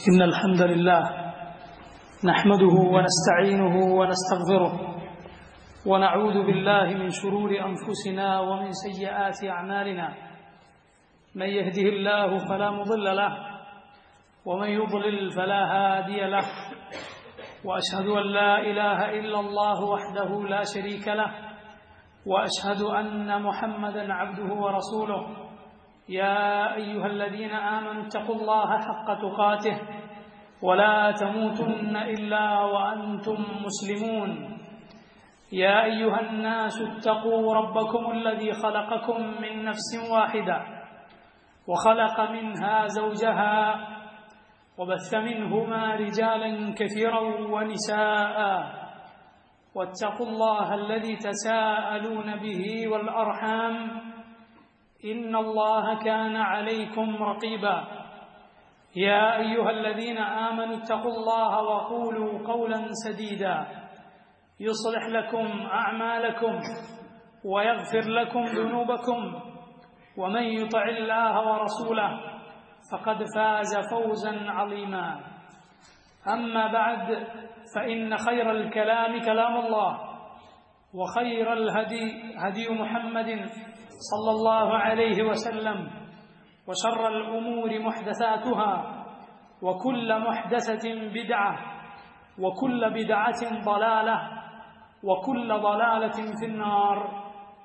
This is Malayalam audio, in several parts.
إن الحمد لله نحمده ونستعينه ونستغفره ونعوذ بالله من شرور أنفسنا ومن سيئات أعمالنا من يهده الله فلا مضل له ومن يضلل فلا هادي له وأشهد أن لا إله إلا الله وحده لا شريك له وأشهد أن محمدا عبده ورسوله يا أيها الذين آمنوا اتقوا الله حق تقاته ولا تموتن إلا وأنتم مسلمون يا أيها الناس اتقوا ربكم الذي خلقكم من نفس واحدة وخلق منها زوجها وبث منهما رجالا كثيرا ونساء واتقوا الله الذي تساءلون به والأرحام إن الله كان عليكم رقيبا يا أيها الذين آمنوا اتقوا الله وقولوا قولا سديدا يصلح لكم أعمالكم ويغفر لكم ذنوبكم ومن يطع الله ورسوله فقد فاز فوزا عظيما أما بعد فإن خير الكلام كلام الله وخير الهدي هدي محمد صلى الله عليه وسلم وشر الأمور محدثاتها وكل محدثة بدعة وكل بدعة ضلالة وكل ضلالة في النار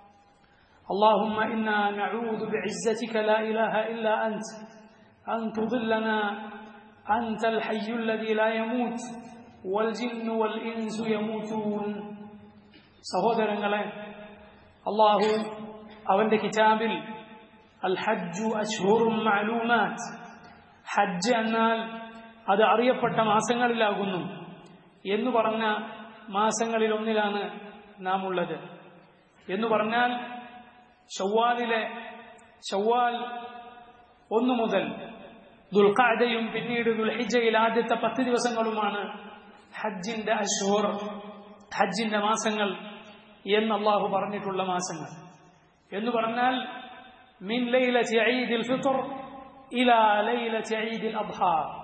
اللهم إنا نعوذ بعزتك لا إله إلا أنت أن تضلنا أنت الحي الذي لا يموت والجن والإنس يموتون സഹോദരങ്ങളെ അള്ളാഹു അവന്റെ കിതാബിൽ അൽ ഹജ്ജു അഷ്ഹുറും മഅലൂമാത്ത് ഹജ്ജ് എന്നാൽ അത് അറിയപ്പെട്ട മാസങ്ങളിലാകുന്നു എന്ന് പറഞ്ഞ മാസങ്ങളിൽ ഒന്നിലാണ് നാം ഉള്ളത് എന്ന് പറഞ്ഞാൽ ഷവ്വാലിലെ ഷവ്വാൽ ഒന്നു മുതൽ ദുൽഖാദയും പിന്നീട് ദുൽഹിജയിൽ ആദ്യത്തെ പത്ത് ദിവസങ്ങളുമാണ് ഹജ്ജിന്റെ അഷ്ഹുർ ഹജ്ജിന്റെ മാസങ്ങൾ എന്ന് അള്ളാഹു പറഞ്ഞിട്ടുള്ള മാസങ്ങൾ എന്ന് പറഞ്ഞാൽ മിൻ ലൈലത്തി ഈദിൽ ഫിത്ർ ഇലാ ലൈലത്തി ഈദിൽ അദ്ഹ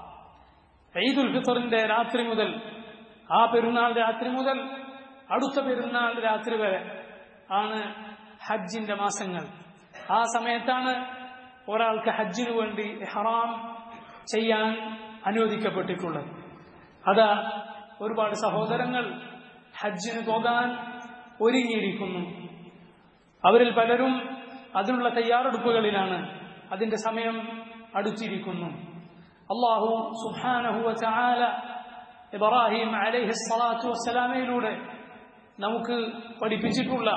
ഈദുൽ ഫിത്റിന്റെ രാത്രി മുതൽ ആ പെരുന്നാൾ രാത്രി മുതൽ അടുത്ത പെരുന്നാൾ രാത്രി വരെ ആണ് ഹജ്ജിന്റെ മാസങ്ങൾ ആ സമയത്താണ് ഒരാൾക്ക് ഹജ്ജിനു വേണ്ടി ഹറാം ചെയ്യാൻ അനുവദിക്കപ്പെട്ടിട്ടുള്ളത് അതാ ഒരുപാട് സഹോദരങ്ങൾ ഹജ്ജിന് പോകാൻ ഒരുങ്ങിയിരിക്കുന്നു അവരിൽ പലരും അതിനുള്ള തയ്യാറെടുപ്പുകളിലാണ് അതിന്റെ സമയം അടുത്തിരിക്കുന്നു അള്ളാഹു സുഹാനഹുവ ചാല ഇബ്രാഹിം അലൈഹി സ്വലാത്തു വസ്സലാമയിലൂടെ നമുക്ക് പഠിപ്പിച്ചിട്ടുള്ള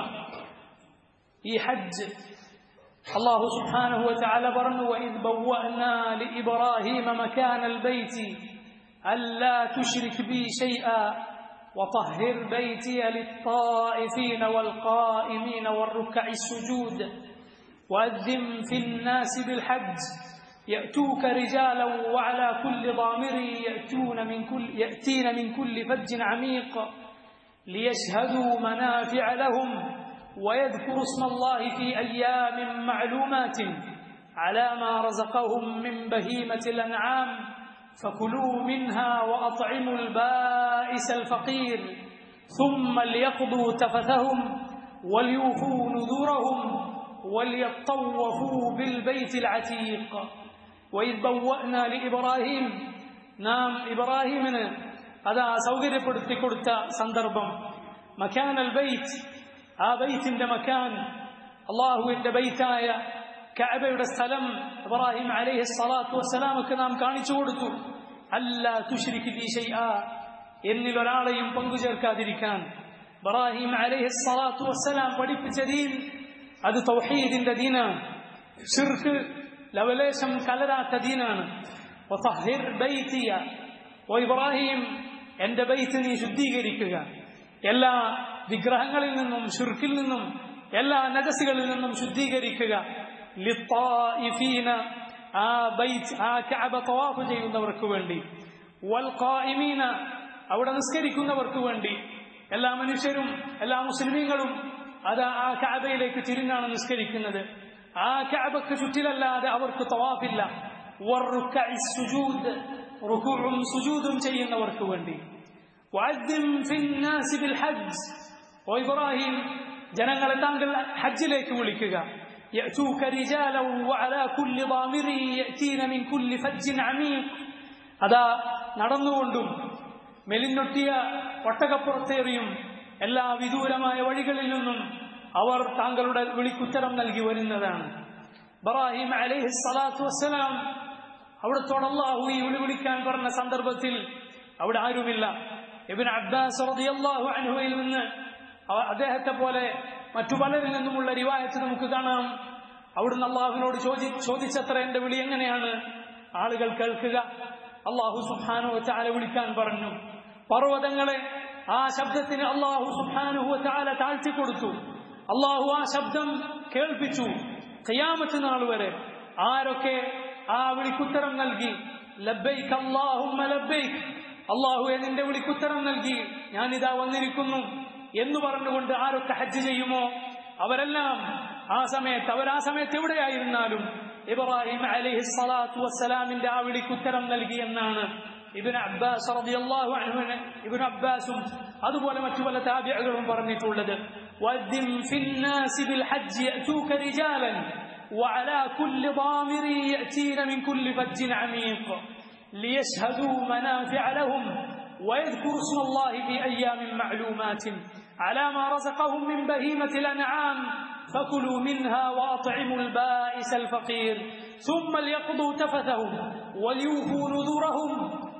ഈ ഹജ്ജ് അള്ളാഹു സുഹാനഹുവ ചാല പറഞ്ഞു وَإِذْ بَوَّأْنَا لِإِبْرَاهِيمَ مَكَانَ الْبَيْتِ أَلَّا تُشْرِكْ بِي شَيْئًا وطهر بيتي للطائفين والقائمين والركع السجود وأذن في الناس بالحج يأتوك رجالا وعلى كل ضامر يأتون من كل يأتين من كل فج عميق ليشهدوا منافع لهم ويذكروا اسم الله في أيام معلومات على ما رزقهم من بهيمة الأنعام فكلوا منها وأطعموا البائس الفقير ثم ليقضوا تفثهم وليوفوا نذورهم وليطوفوا بالبيت العتيق وإذ بوأنا لإبراهيم നാം ഇബ്രാഹിമിന് അതാ സൗകര്യപ്പെടുത്തി കൊടുത്ത സന്ദർഭം മക്കാൻ അൽ ബൈറ്റ് ആ ബൈത്തിന്റെ മക്കാൻ അള്ളാഹുവിന്റെ ബൈറ്റായ കഅബയുടെ സ്ഥലം ഇബ്രാഹിം അലൈഹി സ്വലാത്തു വസ്സലാമക്ക് നാം കാണിച്ചു കൊടുത്തു അല്ല തുഷ്രിക്ക് എന്നിൽ ഒരാളെയും പങ്കുചേർക്കാതിരിക്കാൻ ഇബ്രാഹിം അലൈഹി സ്വലാത്തു വസ്സലാം പഠിപ്പിച്ച ദീൻ അത് തൗഹീദിന്റെ ദീനാണ് ഷിർക്ക് ലവലേശം കലരാത്ത ദീനാണ് ഓ ഇബ്രാഹിം എന്റെ ബൈത്ത് നീ ശുദ്ധീകരിക്കുക എല്ലാ വിഗ്രഹങ്ങളിൽ നിന്നും ഷിർക്കിൽ നിന്നും എല്ലാ നഗസികളിൽ നിന്നും ശുദ്ധീകരിക്കുക ലിത്തായിഫീന ആ ബൈത്ത് ആ കഅബ തവാഫ് ചെയ്യുന്നവർക്ക് വേണ്ടി വൽ ഖായിമീന അവിടെ നിസ്കരിക്കുന്നവർക്ക് വേണ്ടി എല്ലാ മനുഷ്യരും എല്ലാ മുസ്ലിമീങ്ങളും അത് ആ കഅബയിലേക്ക് തിരിഞ്ഞാണ് നിസ്കരിക്കുന്നത് ആ കഅബക്ക് ചുറ്റിലല്ലാതെ അവർക്ക് തവാഫില്ല والركع السجود റുക്കൂഉം സുജൂദും ചെയ്യുന്നവർക്ക് വേണ്ടി വഅദ്ദിം ഫിന്നാസി ബിൽ ഹജ്ജ് ഓ ഇബ്രാഹിം ജനങ്ങളെ താങ്കൾ ഹജ്ജിലേക്ക് വിളിക്കുക يأتوك رجالا وعلى كل ضامر يأتين من كل فج عميق അതാ നടന്നുകൊണ്ടും മെലിഞ്ഞൊട്ടിയ ഒട്ടകപ്പുറത്തേറിയും എല്ലാ വിദൂരമായ വഴികളിൽ നിന്നും അവർ താങ്കളുടെ വിളിക്കുത്തരം നൽകി വരുന്നതാണ് ബറാഹിം അലൈഹി സ്വലാത്തു വസ്സലാം അവിടത്തോട് അള്ളാഹു ഈ വിളി വിളിക്കാൻ പറഞ്ഞ സന്ദർഭത്തിൽ അവിടെ ആരുമില്ല ഇബിൻ അബ്ബാസ് റളിയല്ലാഹു അൻഹുവിൽ നിന്ന് അവ- അദ്ദേഹത്തെ പോലെ മറ്റു പലരിൽ നിന്നുമുള്ള റിവായത്ത് നമുക്ക് കാണാം അവിടുന്ന് അള്ളാഹുവിനോട് ചോദി ചോദിച്ചത്ര എന്റെ വിളി എങ്ങനെയാണ് ആളുകൾ കേൾക്കുക അള്ളാഹു സുബ്ഹാനഹു വതആല വിളിക്കാൻ പറഞ്ഞു പർവ്വതങ്ങളെ ആ ശബ്ദത്തിന് അള്ളാഹു സുബ്ഹാനഹു വതആല താഴ്ത്തി കൊടുത്തു അള്ളാഹു ആ ശബ്ദം കേൾപ്പിച്ചു ഖിയാമത്ത് നാൾ വരെ ആരൊക്കെ ആ വിളിക്കുത്തരം നൽകി ലബ്ബൈക് അല്ലാഹുമ്മ ലബ്ബൈക് അള്ളാഹുവെ നിന്റെ വിളിക്കുത്തരം നൽകി ഞാനിതാ വന്നിരിക്കുന്നു എന്ന് പറഞ്ഞുകൊണ്ട് ആരൊക്കെ ഹജ്ജ് ചെയ്യുമോ അവരെല്ലാം ആ സമയത്ത് അവർ ആ സമയത്ത് എവിടെയായിരുന്നാലും ഇബ്രാഹിം അലൈഹി സ്വലാത്തു വസ്സലാമിന്റെ ആ വിളിക്കുത്തരം നൽകി എന്നാണ് ഇബിൻ അബ്ബാസ് റളിയല്ലാഹു അൻഹുവിന് ഇബിൻ അബ്ബാസും അതുപോലെ മറ്റു പല താബിഅകളും പറഞ്ഞിട്ടുള്ളത് വദ്ദിം ഫിന്നാസി ബിൽ ഹജ്ജ് യഅതൂക റിജാലൻ وعلى كل ضامر يأتين من كل فج عميق ليشهدوا منافع لهم ويذكروا اسم الله في أيام معلومات على ما رزقهم من بهيمة الأنعام فكلوا منها وأطعموا البائس الفقير ثم ليقضوا تفثهم وليوفوا نذورهم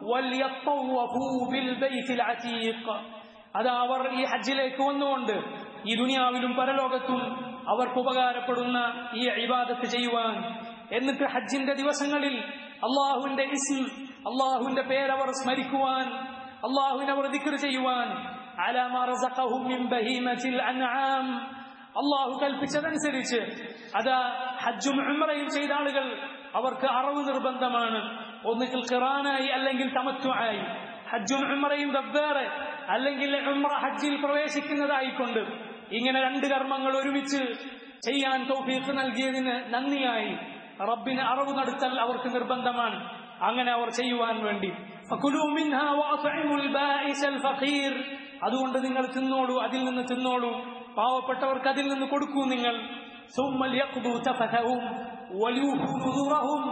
وليطوفوا بالبيت العتيق അതാ അവർ ഈ ഹജ്ജിലേക്ക് വന്നുകൊണ്ട് ഈ ദുനിയാവിലും പരലോകത്തും അവർക്ക് ഉപകാരപ്പെടുന്ന ഈ ഇബാദത്ത് ചെയ്യുവാൻ എന്നിട്ട് ഹജ്ജിന്റെ ദിവസങ്ങളിൽ അള്ളാഹുവിന്റെ ഇസ്ം അള്ളാഹുവിന്റെ പേരവർ സ്മരിക്കുവാൻ അള്ളാഹുവിനെ അവർ ദിക്ർ ചെയ്യുവാൻ അലാ മാ റസഖഹും മിൻ ബഹീമത്തിൽ അൻആം അള്ളാഹു കൽപ്പിച്ചതനുസരിച്ച് അതാ ഹജ്ജും ഉംറയും ചെയ്ത ആളുകൾ അവർക്ക് അറവ് നിർബന്ധമാണ് ഒന്നുകിൽ ഖിറാനായി അല്ലെങ്കിൽ തമത്വമായി ഹജ്ജും ഉംറയും വെവ്വേറെ അല്ലെങ്കിൽ ഉംറ ഹജ്ജിൽ പ്രവേശിക്കുന്നതായിക്കൊണ്ട് ഇങ്ങനെ രണ്ട് കർമ്മങ്ങൾ ഒരുമിച്ച് ചെയ്യാൻ തൗഫീഖ് നൽകിയതിന് നന്ദിയായി റബ്ബിന് അറിവ് നടത്തൽ അവർക്ക് നിർബന്ധമാണ് അങ്ങനെ അവർ ചെയ്യുവാൻ വേണ്ടി ഫകുലൂ മിൻഹാ വഅത്ഇമുൽ ബാഇസൽ ഫഖീർ അതുകൊണ്ട് നിങ്ങൾ തിന്നോളൂ അതിൽ നിന്ന് തിന്നോളൂ പാവപ്പെട്ടവർക്ക് അതിൽ നിന്ന് കൊടുക്കൂ നിങ്ങൾ ثم ليقضوا تفثهم وليوفوا نذورهم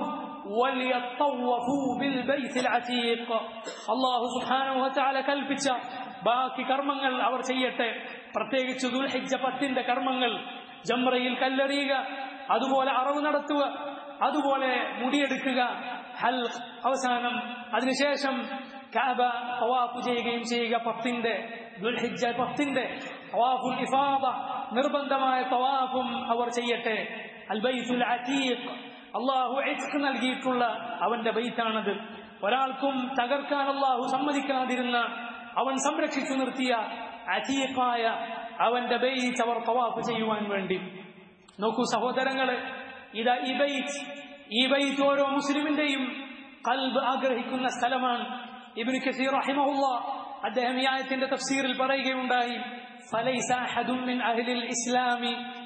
وليطوفوا بالبيت العتيق അള്ളാഹു സുബ്ഹാനഹു വതആല കൽപ്പിച്ച ബാക്കി കർമ്മങ്ങൾ അവർ ചെയ്യട്ടെ പ്രത്യേകിച്ച് ദുൽഹിജ്ജ പത്തിന്റെ കർമ്മങ്ങൾ ജംറയിൽ കല്ലെറിയുക അതുപോലെ അറവ് നടത്തുക അതുപോലെ മുടിയെടുക്കുക ഹൽ അവസാനം അതിനുശേഷം കാബ തവാഫ് ചെയ്യുകയും ചെയ്യുക പത്തിന്റെ ദുൽഹിജ്ജ പത്തിന്റെ തവാഫുൽ ഇഫാദ നിർബന്ധമായ തവാഫും അവർ ചെയ്യട്ടെ അൽ ബൈത്തുൽ അതീഖ് അള്ളാഹു ഇസ്ക് നൽകിയിട്ടുള്ള അവന്റെ ബൈത്താണത് ഒരാൾക്കും തകർക്കാൻ അള്ളാഹു സമ്മതിക്കാതിരുന്ന അവൻ സംരക്ഷിച്ചു നിർത്തിയ അതീഖായ അവന്റെ ബൈത്ത് അവർ തവാഫ് ചെയ്യുവാൻ വേണ്ടി നോക്കൂ സഹോദരങ്ങളെ ഇതാ ഈ ബൈത്ത് ഈ ബൈത്ത് ഓരോ മുസ്ലിമിന്റെയും കൽബ് ആഗ്രഹിക്കുന്ന സ്ഥലമാണ് ഇബ്നു കസീർ റഹിമഹുല്ല അദ്ദേഹം ഈ ആയത്തിന്റെ തഫ്സീറിൽ പറയുകയുണ്ടായി فليس أحد من أهل الإسلام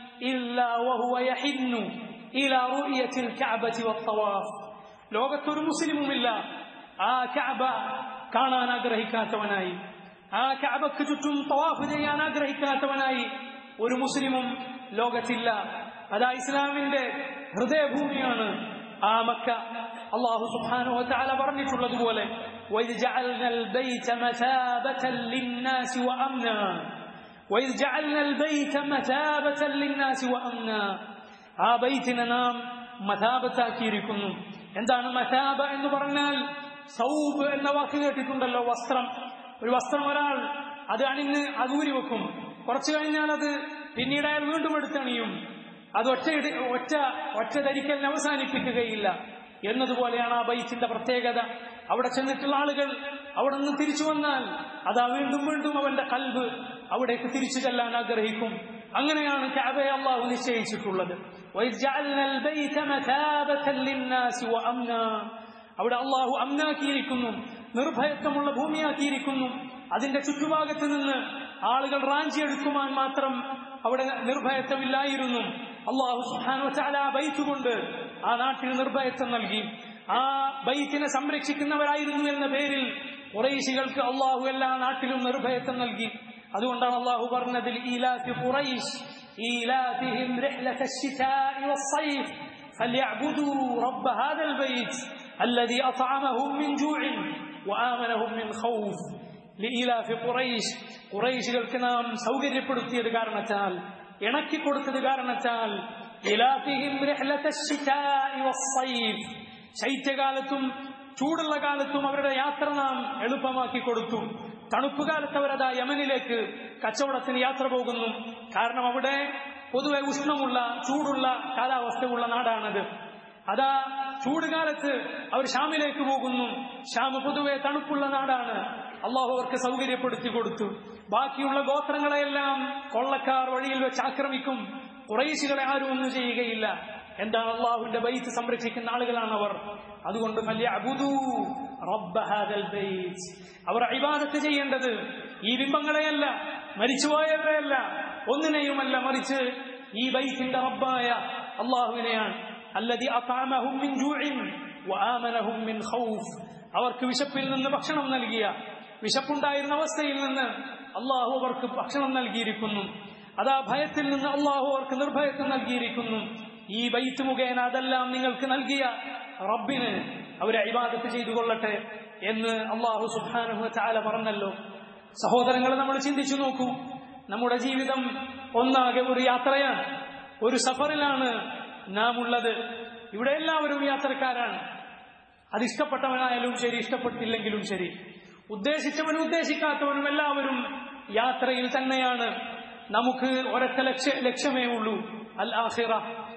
إلا وهو يحن إلى رؤية الكعبة والطواف ലോകത്തൊരു മുസ്ലിമുമില്ല ആ കഅബ കാണാൻ ആഗ്രഹിക്കാത്തവനായി ആ കഅബക്ക് ചുറ്റും തവാഫ് ചെയ്യാൻ ആഗ്രഹിക്കാത്തവനായി ഒരു മുസ്ലിമും ലോകത്തില്ല അതാ ഇസ്ലാമിന്റെ ഹൃദയഭൂമിയാണ് ആ മക്ക അള്ളാഹു സുബ്ഹാനഹു വതആല പറഞ്ഞിട്ടുള്ളതുപോലെ وَإِذْ جَعَلْنَا الْبَيْتَ مَثَابَةً لِلنَّاسِ وَأَمْنًا وَإِذْ جَعَلْنَا الْبَيْتَ مَثَابَةً لِلنَّاسِ وَأَمْنًا ആ ബൈത്തിനെ നാം മഥാബത്താക്കിയിരിക്കുന്നു എന്താണ് മഥാബ എന്ന് പറഞ്ഞാൽ സൗബ് എന്ന വാക്ക് കേട്ടിട്ടുണ്ടല്ലോ വസ്ത്രം ഒരു വസ്ത്രം ഒരാൾ അത് അണിഞ്ഞ് അതൂരി വെക്കും കുറച്ചു കഴിഞ്ഞാൽ അത് പിന്നീട് അയാൾ വീണ്ടും എടുത്തണിയും അത് ഒറ്റ ഇടി- ഒറ്റ ഒറ്റ ധരിക്കലിന് അവസാനിപ്പിക്കുകയില്ല എന്നതുപോലെയാണ് ആ ബൈത്തിന്റെ പ്രത്യേകത അവിടെ ചെന്നിട്ടുള്ള ആളുകൾ അവിടെ നിന്ന് തിരിച്ചു വന്നാൽ അതാ വീണ്ടും വീണ്ടും അവന്റെ കൽബ് അവിടേക്ക് തിരിച്ചു ചെല്ലാൻ ആഗ്രഹിക്കും അങ്ങനെയാണ് കഅബയെ അള്ളാഹു നിശ്ചയിച്ചിട്ടുള്ളത് وَإِذْ جَعَلْنَا الْبَيْتَ مَثَابَةً لِلنَّاسِ وَأَمْنًا അവിടെ അള്ളാഹു അമ്നാക്കിയിരിക്കുന്നു നിർഭയത്വമുള്ള ഭൂമിയാക്കിയിരിക്കുന്നു അതിന്റെ ചുറ്റുഭാഗത്ത് നിന്ന് ആളുകൾ റാഞ്ചിയെടുക്കുവാൻ മാത്രം അവിടെ നിർഭയത്വമില്ലായിരുന്നു അള്ളാഹു സുഹാനോ ചാല ബൈത്തുകൊണ്ട് ആ നാട്ടിൽ നിർഭയത്വം നൽകി ആ ബൈത്തിനെ സംരക്ഷിക്കുന്നവരായിരുന്നു എന്ന പേരിൽ കുറൈശികൾക്ക് അള്ളാഹു എല്ലാ നാട്ടിലും നിർഭയത്വം നൽകി അതുകൊണ്ടാണ് അള്ളാഹു പറഞ്ഞതിൽ ഈലാഫി ഖുറൈശ് ഈലാഫിഹിം رحلة الشتاء والصيف فليعبدوا رب هذا البيت الذي أطعمهم من جوع وآمنهم من خوف لإيلاف قريش കുറേശികൾക്ക് നാം സൗകര്യപ്പെടുത്തിയത് കാരണത്താൽ ഇണക്കി കൊടുത്തത് കാരണത്താൽ ഇലാഫിഹിം റഹ്ലത الشتاء والصيف ശൈത്യകാലത്തും ചൂടുള്ള കാലത്തും അവരുടെ യാത്ര നാം എളുപ്പമാക്കി കൊടുത്തു തണുപ്പ് കാലത്ത് അവരതാ യമനിലേക്ക് കച്ചവടത്തിന് യാത്ര പോകുന്നു കാരണം അവിടെ പൊതുവെ ഉഷ്ണമുള്ള ചൂടുള്ള കാലാവസ്ഥയുള്ള നാടാണത് അതാ ചൂടുകാലത്ത് അവർ ഷാമിലേക്ക് പോകുന്നു ഷാം പൊതുവെ തണുപ്പുള്ള നാടാണ് അള്ളാഹു അവർക്ക് സൗകര്യപ്പെടുത്തി കൊടുത്തു ബാക്കിയുള്ള ഗോത്രങ്ങളെയെല്ലാം കൊള്ളക്കാർ വഴിയിൽ വെച്ച് ആക്രമിക്കും കുറേശികളെ ആരും ഒന്നും ചെയ്യുകയില്ല എന്താണ് അള്ളാഹുവിന്റെ ബൈത്ത് സംരക്ഷിക്കുന്ന ആളുകളാണ് അവർ അതുകൊണ്ട് വലിയ അബുദൂ അവർ ഇബാദത്ത് ചെയ്യേണ്ടത് ഈ ബിംബങ്ങളെയല്ല മരിച്ചുപോയവരെയല്ല ഒന്നിനെയുമല്ല മറിച്ച് ഈ ബൈത്തിന്റെ റബ്ബായ അള്ളാഹുവിനെയാണ് അല്ലതി അതാമഹും മിൻ ജൂഇൻ വആമനഹും മിൻ ഖൗഫ് അവർക്ക് വിശപ്പിൽ നിന്ന് ഭക്ഷണം നൽകിയ വിശപ്പുണ്ടായിരുന്ന അവസ്ഥയിൽ നിന്ന് അള്ളാഹു അവർക്ക് ഭക്ഷണം നൽകിയിരിക്കുന്നു അതാ ഭയത്തിൽ നിന്ന് അള്ളാഹു അവർക്ക് നിർഭയത്വം നൽകിയിരിക്കുന്നു ഈ ബൈത്ത് മുഖേന അതെല്ലാം നിങ്ങൾക്ക് നൽകിയ റബ്ബിന് അവരെ അഭിവാദത്ത് ചെയ്തു കൊള്ളട്ടെ എന്ന് അള്ളാഹു സുബാനുഹ ചാല പറഞ്ഞല്ലോ സഹോദരങ്ങളെ നമ്മൾ ചിന്തിച്ചു നോക്കൂ നമ്മുടെ ജീവിതം ഒന്നാകെ ഒരു യാത്രയാണ് ഒരു സഫറിലാണ് നാം ഉള്ളത് ഇവിടെ എല്ലാവരും യാത്രക്കാരാണ് അതിഷ്ടപ്പെട്ടവനായാലും ശരി ഇഷ്ടപ്പെട്ടില്ലെങ്കിലും ശരി ഉദ്ദേശിച്ചവനും ഉദ്ദേശിക്കാത്തവനും എല്ലാവരും യാത്രയിൽ തന്നെയാണ് നമുക്ക് ഒരൊറ്റ ലക്ഷ്യ ലക്ഷ്യമേ ഉള്ളൂ അൽ ആഹിറ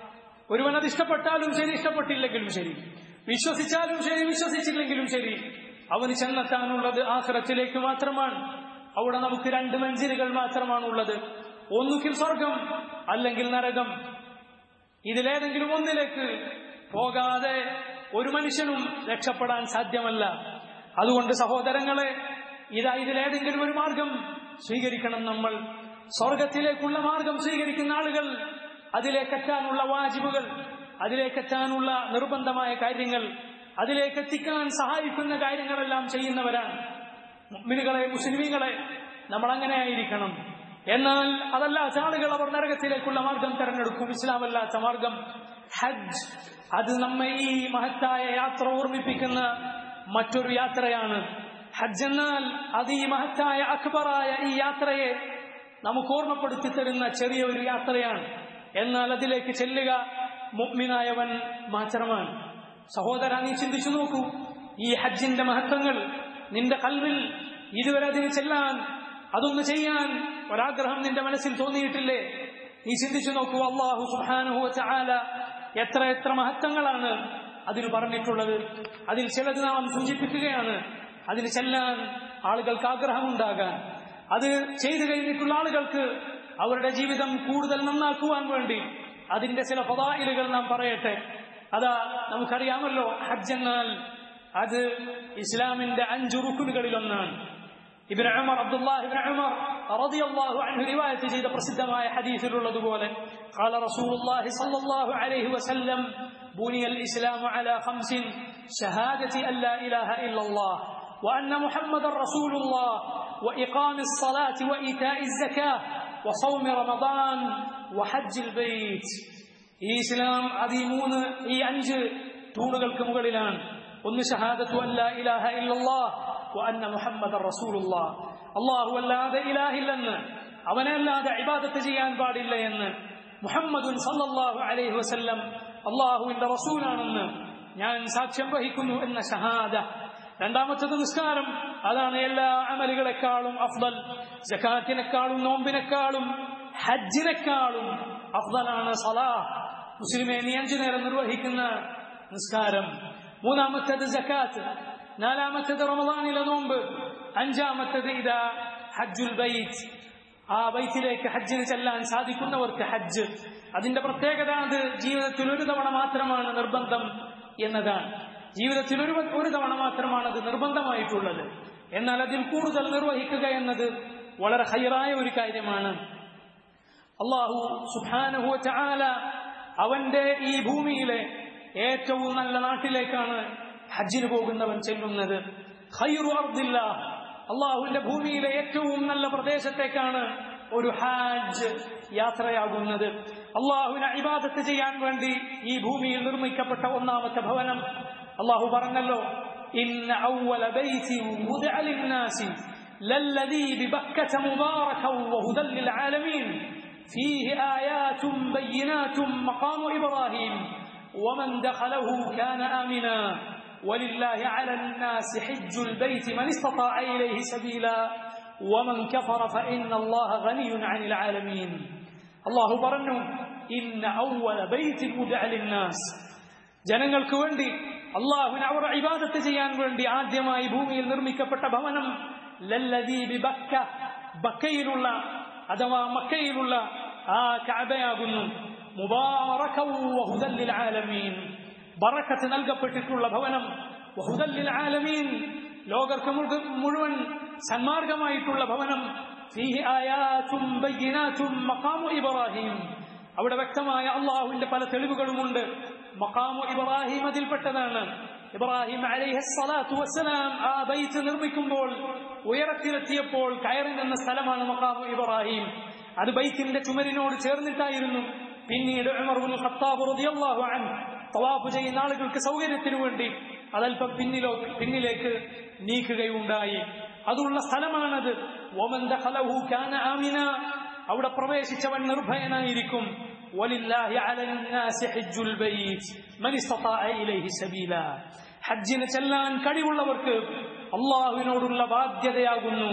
ഒരുവൻ അത് ഇഷ്ടപ്പെട്ടാലും ശരി ഇഷ്ടപ്പെട്ടില്ലെങ്കിലും ശരി വിശ്വസിച്ചാലും ശരി വിശ്വസിച്ചില്ലെങ്കിലും ശരി അവന് ചെന്നെത്താനുള്ളത് ആഹ്റത്തിലേക്ക് മാത്രമാണ് അവിടെ നമുക്ക് രണ്ട് മഞ്ചിലുകൾ മാത്രമാണുള്ളത് ഒന്നുകിൽ സ്വർഗം അല്ലെങ്കിൽ നരകം ഇതിലേതെങ്കിലും ഒന്നിലേക്ക് പോകാതെ ഒരു മനുഷ്യനും രക്ഷപ്പെടാൻ സാധ്യമല്ല അതുകൊണ്ട് സഹോദരങ്ങളെ ഇതാ ഇതിലേതെങ്കിലും ഒരു മാർഗം സ്വീകരിക്കണം നമ്മൾ സ്വർഗത്തിലേക്കുള്ള മാർഗം സ്വീകരിക്കുന്ന ആളുകൾ അതിലേക്കെത്താനുള്ള വാജിബുകൾ അതിലേക്കെത്താനുള്ള നിർബന്ധമായ കാര്യങ്ങൾ അതിലേക്ക് എത്തിക്കാൻ സഹായിക്കുന്ന കാര്യങ്ങളെല്ലാം ചെയ്യുന്നവരാണ് മുഅ്മിനുകളെ മുസ്ലിമീങ്ങളെ നമ്മൾ അങ്ങനെ ആയിരിക്കണം എന്നാൽ അതല്ലാത്ത ആളുകൾ അവർ നരകത്തിലേക്കുള്ള മാർഗം തെരഞ്ഞെടുക്കും ഇസ്ലാമല്ലാത്ത മാർഗം ഹജ്ജ് അത് നമ്മെ ഈ മഹത്തായ യാത്ര ഓർമ്മിപ്പിക്കുന്ന മറ്റൊരു യാത്രയാണ് ഹജ്ജ് എന്നാൽ അത് ഈ മഹത്തായ അക്ബറായ ഈ യാത്രയെ നമുക്ക് ഓർമ്മപ്പെടുത്തി തരുന്ന ചെറിയ ഒരു യാത്രയാണ് എന്നാൽ അതിലേക്ക് ചെല്ലുക മുഗ്മിനായവൻ മാത്രമാണ് സഹോദര നീ ചിന്തിച്ചു നോക്കൂ ഈ ഹജ്ജിന്റെ മഹത്വങ്ങൾ നിന്റെ കൽവിൽ ഇതുവരെ അതിന് ചെല്ലാൻ അതൊന്ന് ചെയ്യാൻ ഒരാഗ്രഹം നിന്റെ മനസ്സിൽ തോന്നിയിട്ടില്ലേ നീ ചിന്തിച്ചു നോക്കൂ അള്ളാഹു സുഹാനുഹു ചാല എത്ര എത്ര മഹത്വങ്ങളാണ് അതിന് പറഞ്ഞിട്ടുള്ളത് അതിൽ ചിലത് നാം സൂചിപ്പിക്കുകയാണ് അതിന് ചെല്ലാൻ ആളുകൾക്ക് ആഗ്രഹമുണ്ടാകാൻ അത് ചെയ്തു കഴിഞ്ഞിട്ടുള്ള ആളുകൾക്ക് അവരുടെ ജീവിതം കൂടുതൽ നന്നാക്കുവാൻ വേണ്ടി അതിന്റെ ചില പതായിലുകൾ നാം പറയട്ടെ അതാ നമുക്കറിയാമല്ലോ ഹജ്ജ് എന്നാൽ അത് ഇസ്ലാമിന്റെ അഞ്ചു റുക്കുനുകളിൽ ഒന്നാണ് ഇബിൻ ഉമർ അബ്ദുല്ലാഹ് ഇബിൻ ഉമർ റളിയല്ലാഹു അൻഹു റിവായത്ത് ചെയ്ത പ്രസിദ്ധമായ ഹദീസിലുള്ളതുപോലെ قال رسول الله صلى الله عليه وسلم بني الإسلام على خمس شهادة أن لا إله إلا الله وأن محمد رسول الله وإقام الصلاة وإيتاء الزكاة وصوم رمضان وحج البيت ഈ ഇസ്ലാം അത് ഈ മൂന്ന് ഈ അഞ്ച് തൂണുകൾക്ക് മുകളിലാണ് ഒന്ന് ഷഹാദത്തു അല്ല ഇലാഹ ഇല്ലല്ലാഹ് വഅന്ന മുഹമ്മദ് റസൂലുള്ളാഹ് അല്ലാഹു അല്ലാതെ ഇലാഹില്ലെന്ന് അവനല്ലാതെ ഇബാദത്ത് ചെയ്യാൻ പാടില്ല എന്ന് മുഹമ്മദുൻ സല്ലല്ലാഹു അലൈഹി വസല്ലം അള്ളാഹുവിന്റെ റസൂലാണെന്ന് ഞാൻ സാക്ഷ്യം വഹിക്കുന്നു എന്ന ഷഹാദ രണ്ടാമത്തത് നിസ്കാരം അതാണ് എല്ലാ അമലുകളെക്കാളും അഫ്ദൽ ജക്കാത്തിനേക്കാളും നോമ്പിനേക്കാളും ഹജ്ജിനേക്കാളും അഫ്ദലാണ് സലാഹ് മുസ്ലിമെ നീ അഞ്ചു നേരം നിർവഹിക്കുന്ന നിസ്കാരം മൂന്നാമത്തേത് ജക്കാത്ത് നാലാമത്തേത് റമദാനിലെ നോമ്പ് അഞ്ചാമത്തേത് ഇതാ ഹജ്ജുൽ ബൈത്ത് ആ ബൈത്തിലേക്ക് ഹജ്ജിന് ചെല്ലാൻ സാധിക്കുന്നവർക്ക് ഹജ്ജ് അതിന്റെ പ്രത്യേകത അത് ജീവിതത്തിൽ ഒരു തവണ മാത്രമാണ് നിർബന്ധം എന്നതാണ് ജീവിതത്തിൽ ഒരു ഒരു തവണ മാത്രമാണ് അത് നിർബന്ധമായിട്ടുള്ളത് എന്നാൽ അതിൽ കൂടുതൽ നിർവഹിക്കുക എന്നത് വളരെ ഹൈറായ ഒരു കാര്യമാണ് അള്ളാഹു സുബാനഹു ചാല അവന്റെ ഈ ഭൂമിയിലെ ഏറ്റവും നല്ല നാട്ടിലേക്കാണ് ഹജ്ജിന് പോകുന്നവൻ ചെല്ലുന്നത് ഖൈറു അർദില്ല അള്ളാഹുവിന്റെ ഭൂമിയിലെ ഏറ്റവും നല്ല പ്രദേശത്തേക്കാണ് ഒരു ഹാജ് യാത്രയാകുന്നത് അള്ളാഹുവിനെ ഇബാദത്ത് ചെയ്യാൻ വേണ്ടി ഈ ഭൂമിയിൽ നിർമ്മിക്കപ്പെട്ട ഒന്നാമത്തെ ഭവനം അള്ളാഹു പറഞ്ഞല്ലോ ഇന്ന ഔവല ബൈതി വുദിഅ ലിന്നാസി ലല്ലദീ ബിബക്കത മുബാറകൻ വഹുദൻ ലിൽആലമീൻ فيه آيات بينات مقام إبراهيم ومن دخله كان آمنا ولله على الناس حج البيت من استطاع إليه سبيلا ومن كفر فإن الله غني عن العالمين الله برنه إن أول بيت وضع للناس ജനങ്ങൾക്ക് വേണ്ടി അള്ളാഹുവിന് അവർ ഇബാദത്ത് ചെയ്യാൻ വേണ്ടി ആദ്യമായി ഭൂമിയിൽ നിർമ്മിക്കപ്പെട്ട ഭവനം ലല്ലദീബി ബക്ക ബക്കയിലുള്ള അഥവാ മക്കയിലുള്ള ആ കഅബയാകുന്നു മുബാറകൗ വഹുദൻ ലിൽ ആലമീൻ ബറക്കത്ത് നൽകപ്പെട്ടിട്ടുള്ള ഭവനം വഹുദൻ ലിൽ ആലമീൻ ലോകർക്ക് മുഴു- മുഴുവൻ സന്മാർഗമായിട്ടുള്ള ഭവനം ഫീഹി ആയാതും ബയ്യിനാതും മഖാമു ഇബ്രാഹിം അവിടെ വ്യക്തമായ അള്ളാഹുവിന്റെ പല തെളിവുകളുമുണ്ട് മഖാമു ഇബ്രാഹിം അതിൽപ്പെട്ടതാണ് ഇബ്രാഹിം അലൈഹിസ്സലാത്തു വസ്സലാം ആ ബൈത്ത് നിർമ്മിക്കുമ്പോൾ ഉയരത്തിലെത്തിയപ്പോൾ കയറി നിന്ന സ്ഥലമാണ് മഖാമു ഇബ്രാഹിം അത് ബൈത്തിന്റെ ചുമരിനോട് ചേർന്നിട്ടായിരുന്നു പിന്നീട് ഉമർ ഇബ്നുൽ ഖത്താബ് റളിയല്ലാഹു അൻഹു തവാഫ് ചെയ്യുന്ന ആളുകൾക്ക് സൗകര്യത്തിനു വേണ്ടി അതല്പം പിന്നിലോ പിന്നിലേക്ക് നീക്കുകയുണ്ടായി അതുള്ള സ്ഥലമാണത് വമൻ ദഖലഹു കാന ആമിന അവിടെ പ്രവേശിച്ചവൻ നിർഭയനായിരിക്കും വലില്ലാഹി അലന്നാസി ഹജ്ജുൽ ബൈത്ത് മൻ ഇസ്തതാഅ ഇലൈഹി സബീല ഹജ്ജിന് ചെല്ലാൻ കഴിവുള്ളവർക്ക് അള്ളാഹുവിനോടുള്ള ബാധ്യതയാകുന്നു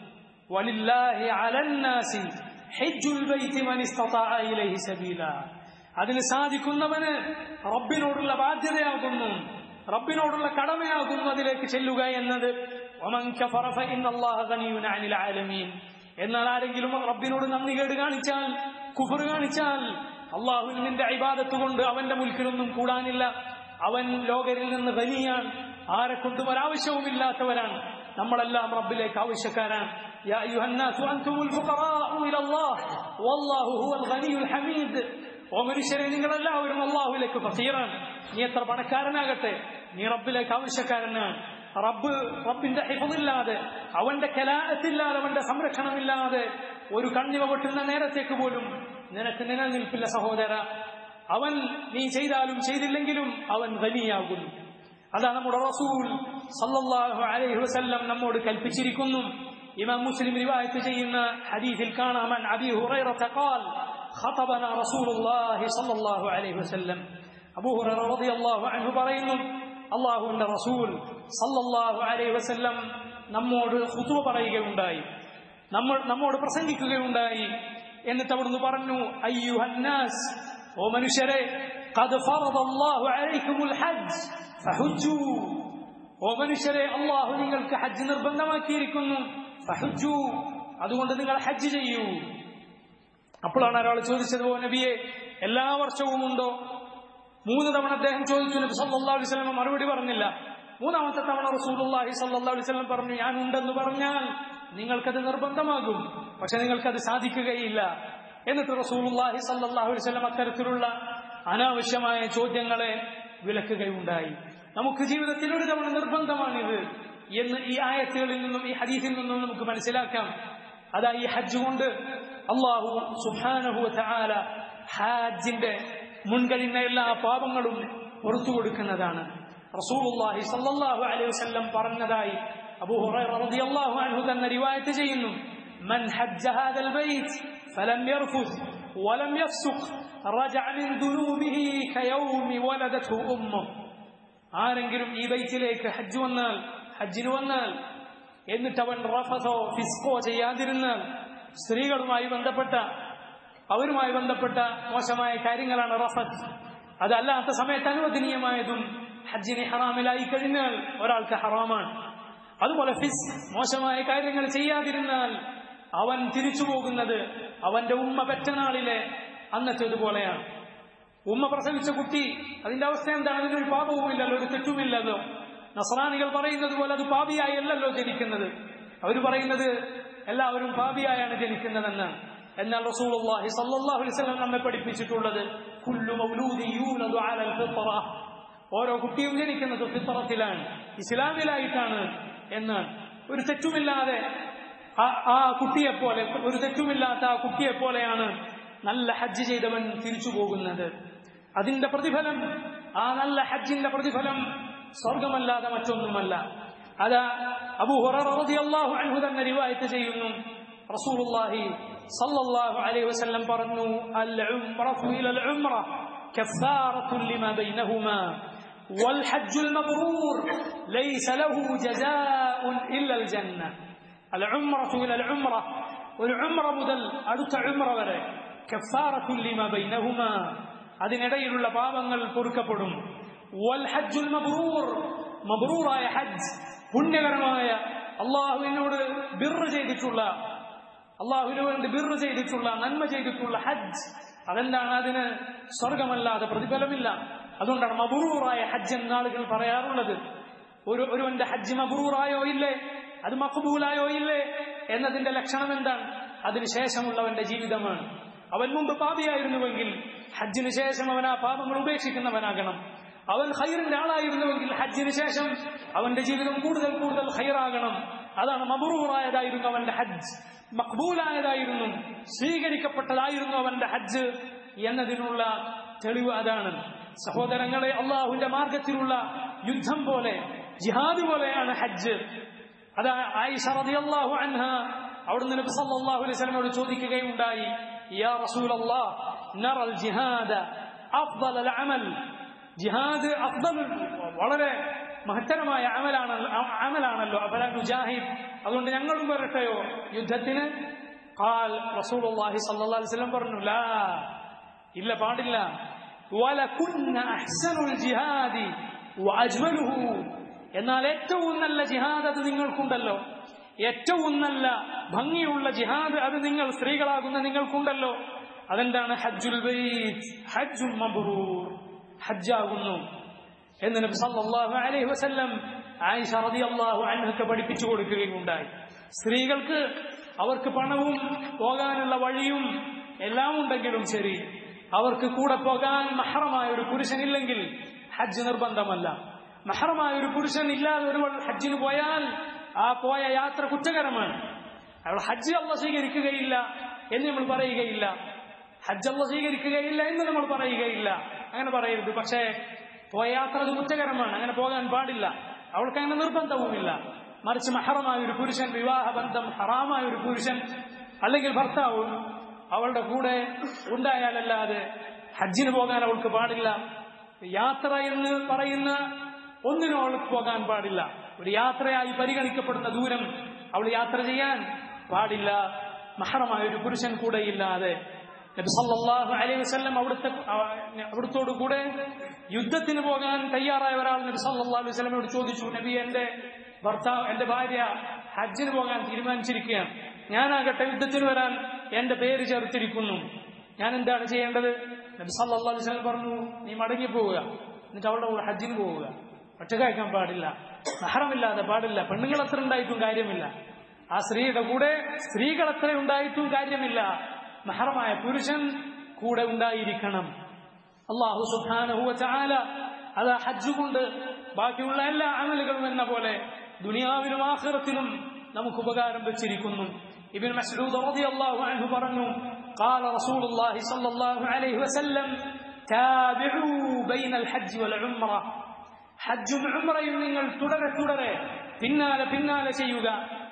വലില്ലാഹി അലന്നാസി ഹജ്ജുൽ ബൈത്ത് മൻ ഇസ്തതാഅ ഇലൈഹി സബീല അതിന് സാധിക്കുന്നവന് റബ്ബിനോടുള്ള ബാധ്യതയാകുന്നു റബ്ബിനോടുള്ള കടമയാകുന്നു അതിലേക്ക് ചെല്ലുക എന്നത് വമൻ കഫറ ഫഇന്ന അല്ലാഹ ഗനിയുൻ അനിൽ ആലമീൻ എന്നാൽ ആരെങ്കിലും റബ്ബിനോട് നന്ദി കേട് കാണിച്ചാൽ കുഫർ കാണിച്ചാൽ അള്ളാഹുവിന് നിന്റെ ഇബാദത്ത് കൊണ്ട് അവന്റെ മുൽക്കിലൊന്നും കൂടാനില്ല അവൻ ലോകരിൽ നിന്ന് വലിയാണ് ആരെ കൊണ്ടും ഒരാവശ്യവുമില്ലാത്തവരാണ് നമ്മളെല്ലാം റബ്ബിലേക്ക് ആവശ്യക്കാരാണ് يا أيها الناس أنتم الفقراء إلى الله والله هو الغني الحميد ഓ മനുഷ്യരെ നിങ്ങളെല്ലാവരും അള്ളാഹുവിലേക്ക് ഫസീറാണ് നീ എത്ര പണക്കാരനാകട്ടെ നീ റബ്ബിലേക്ക് ആവശ്യക്കാരനാണ് റബ്ബ് റബ്ബിന്റെ ഹിഫില്ലാതെ അവന്റെ കലാഅത്തില്ലാതെ അവന്റെ സംരക്ഷണമില്ലാതെ ഒരു കണ്ണിവ പൊട്ടുന്ന നേരത്തേക്ക് പോലും നിനക്ക് നിലനിൽപ്പില്ല സഹോദര അവൻ നീ ചെയ്താലും ചെയ്തില്ലെങ്കിലും അവൻ വലിയാകുന്നു അതാ നമ്മുടെ റസൂൽ സല്ലല്ലാഹു അലൈഹി വസല്ലം നമ്മോട് കൽപ്പിച്ചിരിക്കുന്നു ഇമാം മുസ്ലിം റിവായത്ത് ചെയ്യുന്ന ഹദീസിൽ കാണാം അൻ അബി ഹുറൈറത ഖാൽ ഖതബന റസൂലുള്ളാഹി സല്ലല്ലാഹു അലൈഹി വസല്ലം അബൂ ഹുറൈറ റളിയല്ലാഹു അൻഹു പറയുന്നു അള്ളാഹുവിന്റെ റസൂൽ സല്ലല്ലാഹു അലൈഹി വസല്ലം നമ്മോട് ഖുതുബ പറയുകയുണ്ടായി നമ്മൾ നമ്മോട് പ്രസംഗിക്കുകയുണ്ടായി എന്നിട്ട് അവിടുന്ന് പറഞ്ഞു അയ്യുഹന്നാസ് ഓ മനുഷ്യരെ قد فرض الله عليكم الحج فحجوا ഓ മനുഷ്യരെ അള്ളാഹു നിങ്ങൾക്ക് ഹജ്ജ് നിർബന്ധമാക്കിയിരിക്കുന്നു ഫഹജ്ജു അതുകൊണ്ട് നിങ്ങൾ ഹജ്ജ് ചെയ്യൂ അപ്പോഴാണ് ഒരാൾ ചോദിച്ചത് ഓ നബിയെ എല്ലാ വർഷവും ഉണ്ടോ മൂന്ന് തവണ അദ്ദേഹം ചോദിച്ചു നബി സല്ലല്ലാഹു അലൈഹി വസല്ലം മറുപടി പറഞ്ഞില്ല മൂന്നാമത്തെ തവണ റസൂലുള്ളാഹി സല്ലല്ലാഹു അലൈഹി വസല്ലം പറഞ്ഞു ഞാൻ ഉണ്ടെന്ന് പറഞ്ഞാൽ നിങ്ങൾക്കത് നിർബന്ധമാകും പക്ഷെ നിങ്ങൾക്കത് സാധിക്കുകയില്ല എന്നിട്ട് റസൂലുള്ളാഹി സല്ലല്ലാഹു അലൈഹി വസല്ലം അത്തരത്തിലുള്ള അനാവശ്യമായ ചോദ്യങ്ങളെ വിലക്കുകയുണ്ടായി നമുക്ക് ജീവിതത്തിൽ ഒരു തവണ നിർബന്ധമാണിത് എന്ന് ഈ ആയത്തുകളിൽ നിന്നും ഈ ഹദീസിൽ നിന്നും നമുക്ക് മനസ്സിലാക്കാം അതാ ഈ ഹജ്ജ് കൊണ്ട് അള്ളാഹു സുബ്ഹാനഹു തആല ഹാജിന്റെ മുൻകഴിഞ്ഞ എല്ലാ പാപങ്ങളും പുറത്തു കൊടുക്കുന്നതാണ് റസൂലുള്ളാഹി സല്ലല്ലാഹു അലൈഹി വസല്ലം പറഞ്ഞതായി അബൂ ഹുറൈറ റളിയല്ലാഹു അൻഹു തന്നെ റിവായത്ത് ചെയ്യുന്നു من حج هذا البيت فلم يرفث ولم يفسق رجع من ذنوبه كيوم ولدته أمه ആരെങ്കിലും ഈ ബൈറ്റിലേക്ക് ഹജ്ജ് വന്നാൽ ഹജ്ജിന് വന്നാൽ എന്നിട്ട് അവൻ റഫസോ ഫിസ്കോ ചെയ്യാതിരുന്നാൽ സ്ത്രീകളുമായി ബന്ധപ്പെട്ട അവരുമായി ബന്ധപ്പെട്ട മോശമായ കാര്യങ്ങളാണ് റഫത്ത് അതല്ലാത്ത സമയത്ത് അനുവദനീയമായതും ഹജ്ജിന് ഹറാമിലായി കഴിഞ്ഞാൽ ഒരാൾക്ക് ഹറാമാണ് അതുപോലെ ഫിസ് മോശമായ കാര്യങ്ങൾ ചെയ്യാതിരുന്നാൽ അവൻ തിരിച്ചു പോകുന്നത് അവന്റെ ഉമ്മ പെറ്റനാളിലെ അന്നത്തേതുപോലെയാണ് ഉമ്മ പ്രസവിച്ച കുട്ടി അതിന്റെ അവസ്ഥ എന്താണ് അതിനൊരു പാപവുമില്ലല്ലോ ഒരു തെറ്റുമില്ലല്ലോ നസറാനികൾ പറയുന്നത് പോലെ അത് പാപിയായി അല്ലല്ലോ ജനിക്കുന്നത് അവർ പറയുന്നത് എല്ലാവരും പാപിയായാണ് ജനിക്കുന്നതെന്ന് എന്നാൽ റസൂലുള്ളാഹി സ്വല്ലല്ലാഹു അലൈഹി വസല്ലം നമ്മെ പഠിപ്പിച്ചിട്ടുള്ളത് കുല്ലു മൗലൂദി യൂലദു അലൽ ഫിത്ര ഓരോ കുട്ടിയും ജനിക്കുന്നത് ഫിത്രത്തിലാണ് ഇസ്ലാമിലായിട്ടാണ് എന്നാണ് ഒരു തെറ്റുമില്ലാതെ ആ- ആ കുട്ടിയെപ്പോലെ ഒരു തെറ്റുമില്ലാത്ത ആ കുട്ടിയെപ്പോലെയാണ് നല്ല ഹജ്ജ് ചെയ്തവൻ തിരിച്ചു പോകുന്നത് അതിന്റെ പ്രതിഫലം ആ നല്ല ഹജ്ജിന്റെ പ്രതിഫലം സ്വർഗമല്ലാതെ മറ്റൊന്നുമല്ല അത് അബൂ ഹുറൈറ റളിയല്ലാഹു അൻഹു തന്നെ റിവായത്ത് ചെയ്യുന്നു റസൂലുള്ളാഹി സല്ലല്ലാഹു അലൈഹി വസല്ലം പറഞ്ഞു അൽ ഉംറത്തു ഇലൽ ഉംറ കഫാറത്തുൻ ലിമാ ബൈനഹുമാ والحج المبرور ليس له جزاء إلا الجنة العمرة إلى العمرة والعمرة മുതൽ അടുത്ത ഉംറ വരെ കഫാറത്തുൻ ലിമാ ബൈനഹുമാ അതിനിടയിലുള്ള പാപങ്ങൾ പൊറുക്കപ്പെടും വൽ ഹജ്ജുൽ മബ്രൂർ മബ്രൂറായ ഹജ്ജ് പുണ്യകരമായ അള്ളാഹുവിനോട് ബിർ ചെയ്തിട്ടുള്ള അള്ളാഹുവിന് വേണ്ടി ബിർ ചെയ്തിട്ടുള്ള നന്മ ചെയ്തിട്ടുള്ള ഹജ്ജ് അതെന്താണ് അതിന് സ്വർഗമല്ലാതെ പ്രതിഫലമില്ല അതുകൊണ്ടാണ് മബറൂറായ ഹജ്ജ് എന്ന ആളുകൾ പറയാറുള്ളത് ഒരു ഒരുവന്റെ ഹജ്ജ് മബറൂറായോ ഇല്ലേ അത് മഖബൂലായോ ഇല്ലേ എന്നതിന്റെ ലക്ഷണം എന്താണ് അതിനുശേഷമുള്ളവന്റെ ജീവിതമാണ് അവൻ മുമ്പ് പാപിയായിരുന്നുവെങ്കിൽ ഹജ്ജിന് ശേഷം അവൻ ആ പാപങ്ങൾ ഉപേക്ഷിക്കുന്നവനാകണം അവൻ ഹൈറിന്റെ ആളായിരുന്നുവെങ്കിൽ ഹജ്ജിന് ശേഷം അവന്റെ ജീവിതം കൂടുതൽ കൂടുതൽ ഹൈറാകണം അതാണ് മബറൂറായതായിരുന്നു അവന്റെ ഹജ്ജ് മക്ബൂലായതായിരുന്നു സ്വീകരിക്കപ്പെട്ടതായിരുന്നു അവന്റെ ഹജ്ജ് എന്നതിനുള്ള തെളിവ് അതാണ് സഹോദരങ്ങളെ അള്ളാഹുവിന്റെ മാർഗത്തിലുള്ള യുദ്ധം പോലെ ജിഹാദ് പോലെയാണ് ഹജ്ജ് അതാ ആയിഷ റളിയല്ലാഹു അൻഹ അവിടുന്ന് നബി സല്ലല്ലാഹു അലൈഹി വസല്ലമയോട് ചോദിക്കുകയുണ്ടായി യാ റസൂലല്ലാഹ് നറൽ ജിഹാദ അഫ്ദൽ അൽ അമൽ ജിഹാദ് അഫ്ദൽ വളരെ മഹത്തരമായ അമലാണല്ലോ അമലാണല്ലോ അഫല മുജാഹിദ് അതുകൊണ്ട് ഞങ്ങളും വരട്ടെയോ യുദ്ധത്തിന് ഖാൽ റസൂലുള്ളാഹി സ്വല്ലല്ലാഹു അലൈഹി വസല്ലം പറഞ്ഞു ലാ ഇല്ല പാടില്ല വലകുന്ന അഹ്സനുൽ ജിഹാദി വഅജ്മലുഹു എന്നാൽ ഏറ്റവും നല്ല ജിഹാദ് അത് നിങ്ങൾക്കുണ്ടല്ലോ ഏറ്റവും നല്ല ഭംഗിയുള്ള ജിഹാദ് അത് നിങ്ങൾ സ്ത്രീകളാകുന്ന നിങ്ങൾക്കുണ്ടല്ലോ അതെന്താണ് ഹജ്ജുൽ ബൈത്ത് ഹജ്ജുൽ മബ്റൂർ ഹജ്ജാകുന്നു എന്ന് നബി സല്ലല്ലാഹു അലൈഹി വസല്ലം ആയിഷ റളിയല്ലാഹു അൻഹക്ക് പഠിപ്പിച്ചു കൊടുക്കുകയുണ്ടായി സ്ത്രീകൾക്ക് അവർക്ക് പണവും പോകാനുള്ള വഴിയും എല്ലാം ഉണ്ടെങ്കിലും ശരി അവർക്ക് കൂടെ പോകാൻ മഹറമായ ഒരു പുരുഷനില്ലെങ്കിൽ ഹജ്ജ് നിർബന്ധമല്ല മഹറമായ ഒരു പുരുഷൻ ഇല്ലാതെ ഒരുവൾ ഹജ്ജിന് പോയാൽ ആ പോയ യാത്ര കുറ്റകരമാണ് അവൾ ഹജ്ജ് അള്ള സ്വീകരിക്കുകയില്ല എന്ന് നമ്മൾ പറയുകയില്ല ഹജ്ജ് അള്ള സ്വീകരിക്കുകയില്ല എന്ന് നമ്മൾ പറയുകയില്ല അങ്ങനെ പറയരുത് പക്ഷേ പോയ യാത്ര അത് കുറ്റകരമാണ് അങ്ങനെ പോകാൻ പാടില്ല അവൾക്ക് അങ്ങനെ നിർബന്ധവുമില്ല മറിച്ച് മഹറമായ ഒരു പുരുഷൻ വിവാഹബന്ധം ഹറാമായ ഒരു പുരുഷൻ അല്ലെങ്കിൽ ഭർത്താവും അവളുടെ കൂടെ ഉണ്ടായാലല്ലാതെ ഹജ്ജിന് പോകാൻ അവൾക്ക് പാടില്ല യാത്ര എന്ന് പറയുന്ന ഒന്നിനും അവൾക്ക് പോകാൻ പാടില്ല ഒരു യാത്രയായി പരിഗണിക്കപ്പെടുന്ന ദൂരം അവൾ യാത്ര ചെയ്യാൻ പാടില്ല മഹറമായ ഒരു പുരുഷൻ കൂടെയില്ലാതെ നബി സല്ലല്ലാഹു അലൈഹി വസല്ലം അവിടുത്തെ അവിടുത്തോടു കൂടെ യുദ്ധത്തിന് പോകാൻ തയ്യാറായ ഒരാൾ നബി സല്ലല്ലാഹു അലൈഹി വസല്ലമയോട് ചോദിച്ചു നബി എന്റെ ഭർത്താവ് എന്റെ ഭാര്യ ഹജ്ജിന് പോകാൻ തീരുമാനിച്ചിരിക്കുകയാണ് ഞാനാകട്ടെ യുദ്ധത്തിന് വരാൻ എന്റെ പേര് ചേർത്തിരിക്കുന്നു ഞാൻ എന്താണ് ചെയ്യേണ്ടത് നബി സല്ലല്ലാഹു അലൈഹി വസല്ലം പറഞ്ഞു നീ മടങ്ങി പോവുക എന്നിട്ട് അവളുടെ കൂടെ ഹജ്ജിന് പോവുക ഒറ്റക്കാക്കാൻ പാടില്ല മഹറമില്ലാതെ പാടില്ല പെണ്ണുങ്ങൾ അത്ര ഉണ്ടായിട്ടും കാര്യമില്ല ആ സ്ത്രീയുടെ കൂടെ സ്ത്രീകൾ അത്ര ഉണ്ടായിട്ടും കാര്യമില്ല മഹറമായ പുരുഷൻ കൂടെ ഉണ്ടായിരിക്കണം അള്ളാഹു സുബ്ഹാനഹു വതആല അത് ഹജ്ജ് കൊണ്ട് ബാക്കിയുള്ള എല്ലാ അമലുകളും എന്ന പോലെ ദുനിയാവിലും ആഖിറത്തിലും നമുക്ക് ഉപകാരം വെച്ചിരിക്കുന്നു ഇബ്നു മസ്ഊദ് റളിയല്ലാഹു അൻഹു പറഞ്ഞു قال رسول الله صلى الله عليه وسلم تابعوا بين الحج والعمره ഹജ്ജും ഉംറയും നിങ്ങൾ തുടരെ തുടരെ പിന്നാലെ പിന്നാലെ ചെയ്യുക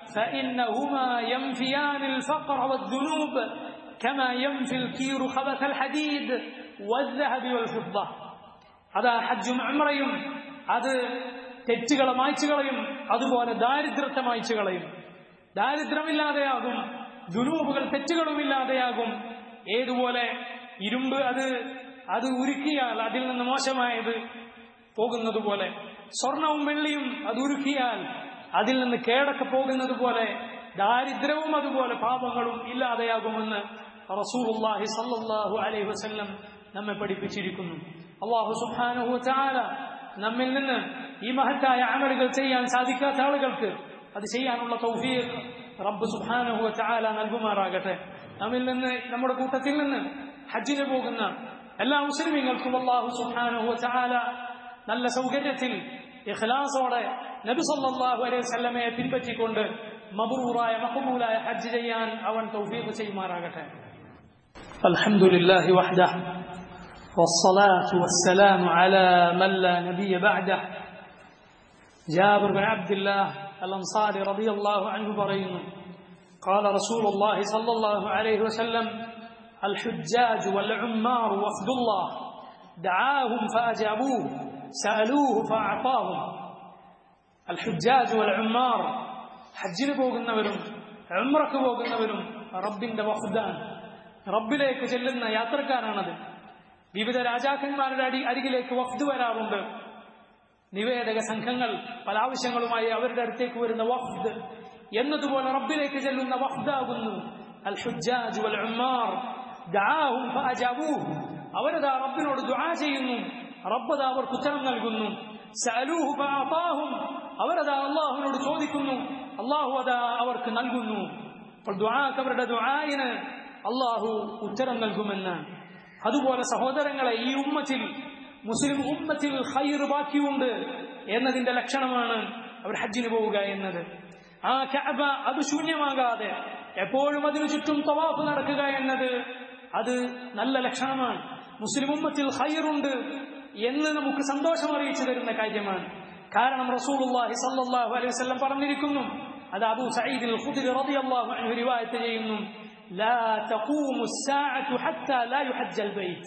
فإنهما ينفيان الفقر والذنوب كما ينفي الكير خبث الحديد والذهب والفضة അതാ ഹജ്ജും ഉംറയും അത് തെറ്റുകളെ മായ്ച്ചു കളയും അതുപോലെ ദാരിദ്ര്യത്തെ മായ്ച്ചു കളയും ദാരിദ്ര്യമില്ലാതെയാകും ദുനൂബുകൾ തെറ്റുകളുമില്ലാതെയാകും ഏതുപോലെ ഇരുമ്പ് അത് അത് ഉരുക്കിയാൽ അതിൽ നിന്ന് മോശമായത് പോകുന്നത് പോലെ സ്വർണവും വെള്ളിയും അത് ഉരുക്കിയാൽ അതിൽ നിന്ന് കേടൊക്കെ പോകുന്നത് പോലെ ദാരിദ്ര്യവും അതുപോലെ പാപങ്ങളും ഇല്ലാതെയാകുമെന്ന് റസൂലുള്ളാഹി സല്ലല്ലാഹു അലൈഹി വസല്ലം നമ്മെ പഠിപ്പിച്ചിരിക്കുന്നു അള്ളാഹു സുബ്ഹാനഹു തആല നമ്മിൽ നിന്ന് ഈ മഹത്തായ അമലുകൾ ചെയ്യാൻ സാധിക്കാത്ത ആളുകൾക്ക് അത് ചെയ്യാനുള്ള തൗഫീഖ് റബ്ബ് സുബ്ഹാനഹു തആല നൽകുമാറാകട്ടെ നമ്മിൽ നിന്ന് നമ്മുടെ കൂട്ടത്തിൽ നിന്ന് ഹജ്ജിന് പോകുന്ന എല്ലാ മുസ്ലിമീങ്ങൾക്കും അള്ളാഹു സുബ്ഹാനഹു തആല നല്ല സൗകര്യത്തിൽ ഇഖ്ലാസോടെ നബി സല്ലല്ലാഹു അലൈഹി വസല്ലമയെ പിൻപറ്റിക്കൊണ്ട് മബ്റൂറായ മഖബൂലായ ഹജ്ജ് ചെയ്യാൻ അവൻ തൗഫീഖ് ചെയ്യുമാറാകട്ടെ അൽഹംദുലില്ലാഹി വഹ്ദഹ والصلاة والسلام على من لا نبي بعده جابر بن عبد الله الأنصاري رضي الله عنه برين قال رسول الله صلى الله عليه وسلم الحجاج والعمار وفد الله دعاهم فأجابوه سألوه فأعطاهم الحجاج والعمار حجിന് പോകുന്നവരും ഉംറക്ക് പോകുന്നവരും റബ്ബിന്റെ വഫ്ദാൻ റബ്ബിലേക്ക് ചെല്ലുന്ന യാത്രക്കാരാണത് വിവിധ രാജാക്കന്മാരുടെ അടി അരികിലേക്ക് വഫ്ദ് വരാറുണ്ട് നിവേദക സംഘങ്ങൾ പല ആവശ്യങ്ങളുമായി അവരുടെ അടുത്തേക്ക് വരുന്ന വഫ്ദ് എന്നതുപോലെ റബ്ബിലേക്ക് ചെല്ലുന്ന വഫ്ദാകുന്നു അൽ ഹുജ്ജാജ് വൽ ഉമ്മാർ ദആഹും ഫഅജാബൂഹ് അവരതാ റബ്ബിനോട് ദുആ ചെയ്യുന്നു റബ്ബത അവർക്ക് ഉത്തരം നൽകുന്നു സഅലൂഹു ഫഅതാഹും അവരതാ അള്ളാഹുവിനോട് ചോദിക്കുന്നു അള്ളാഹു അതാ അവർക്ക് നൽകുന്നു അപ്പോൾ ദുആക്ക് അവരുടെ ദുആയിന് അള്ളാഹു ഉത്തരം നൽകുമെന്നാണ് അതുപോലെ സഹോദരങ്ങളെ ഈ ഉമ്മത്തിൽ മുസ്ലിം ഉമ്മത്തിൽ ഹൈർ ബാക്കിയുണ്ട് എന്നതിന്റെ ലക്ഷണമാണ് അവർ ഹജ്ജിന് പോവുക എന്നത് ആ കഅബ അത് ശൂന്യമാകാതെ എപ്പോഴും അതിനു ചുറ്റും തവാഫ് നടക്കുക എന്നത് അത് നല്ല ലക്ഷണമാണ് മുസ്ലിം ഉമ്മത്തിൽ ഹൈറുണ്ട് എന്ന് നമുക്ക് സന്തോഷം അറിയിച്ചു തരുന്ന കാര്യമാണ് കാരണം റസൂലുള്ളാഹി സല്ലല്ലാഹു അലൈഹി വസല്ലം പറഞ്ഞിരിക്കുന്നു അത് അബൂ സഈദ് അൽ ഖുദ്രി റളിയല്ലാഹു അൻഹു റിവായത്ത് ചെയ്യുന്നു لا تقوم الساعة حتى لا يحج البيت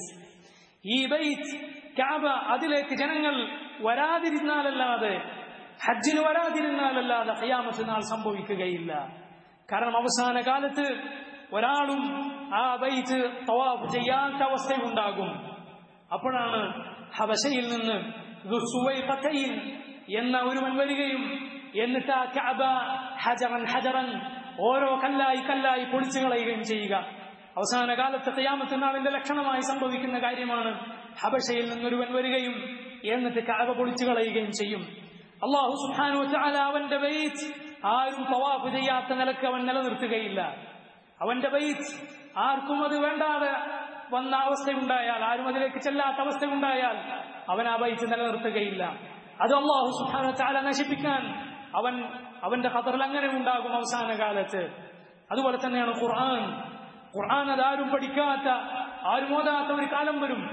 ഈ ബൈത്ത് കഅബ അതിലേക്ക് ജനങ്ങൾ വരാതിരുന്നാലല്ലാതെ ഹജ്ജിന് വരാതിരുന്നാലല്ലാതെ ഖിയാമത്ത് നാൾ സംഭവിക്കുകയില്ല കാരണം അവസാന കാലത്ത് ഒരാളും ആ ബൈത്ത് തവാഫ് ചെയ്യാത്ത അവസ്ഥയുണ്ടാകും അപ്പോഴാണ് ഹബശയിൽ നിന്ന് ദുസ്സുവൈഖത്തൈൻ എന്ന ഒരുവൻ വരികയും എന്നിട്ട് ആ കഅബ ഹജറൻ ഹജറൻ ഓരോ കല്ലായി കല്ലായി പൊളിച്ചു കളയുകയും ചെയ്യുക അവസാന കാലത്ത് ഖിയാമത്ത് നാളിന്റെ ലക്ഷണമായി സംഭവിക്കുന്ന കാര്യമാണ് ഹബഷയിൽ നിന്നൊരുവൻ വരികയും എന്നിട്ട് കഅബ പൊളിച്ചു കളയുകയും ചെയ്യും അള്ളാഹു സുബ്ഹാനഹു വതആല അവന്റെ ബൈത്ത് ആരും തവാഫ് ചെയ്യാത്ത നിലക്ക് അവൻ നിലനിർത്തുകയില്ല അവന്റെ ബൈത്ത് ആർക്കും അത് വേണ്ടാതെ വന്ന അവസ്ഥയുണ്ടായാൽ ആരും അതിലേക്ക് ചെല്ലാത്ത അവസ്ഥയുണ്ടായാൽ അവൻ ആ ബൈത്ത് നിലനിർത്തുകയില്ല അത് അള്ളാഹു സുബ്ഹാനഹു വതആല നശിപ്പിക്കാൻ അവൻ അവന്റെ ഖദറിൽ അങ്ങനെ ഉണ്ടാകും അവസാന കാലത്ത് അതുപോലെ തന്നെയാണ് ഖുർആൻ ഖുർആൻ അതാരും പഠിക്കാത്ത ആരും ഓതാത്ത ഒരു കാലം വരും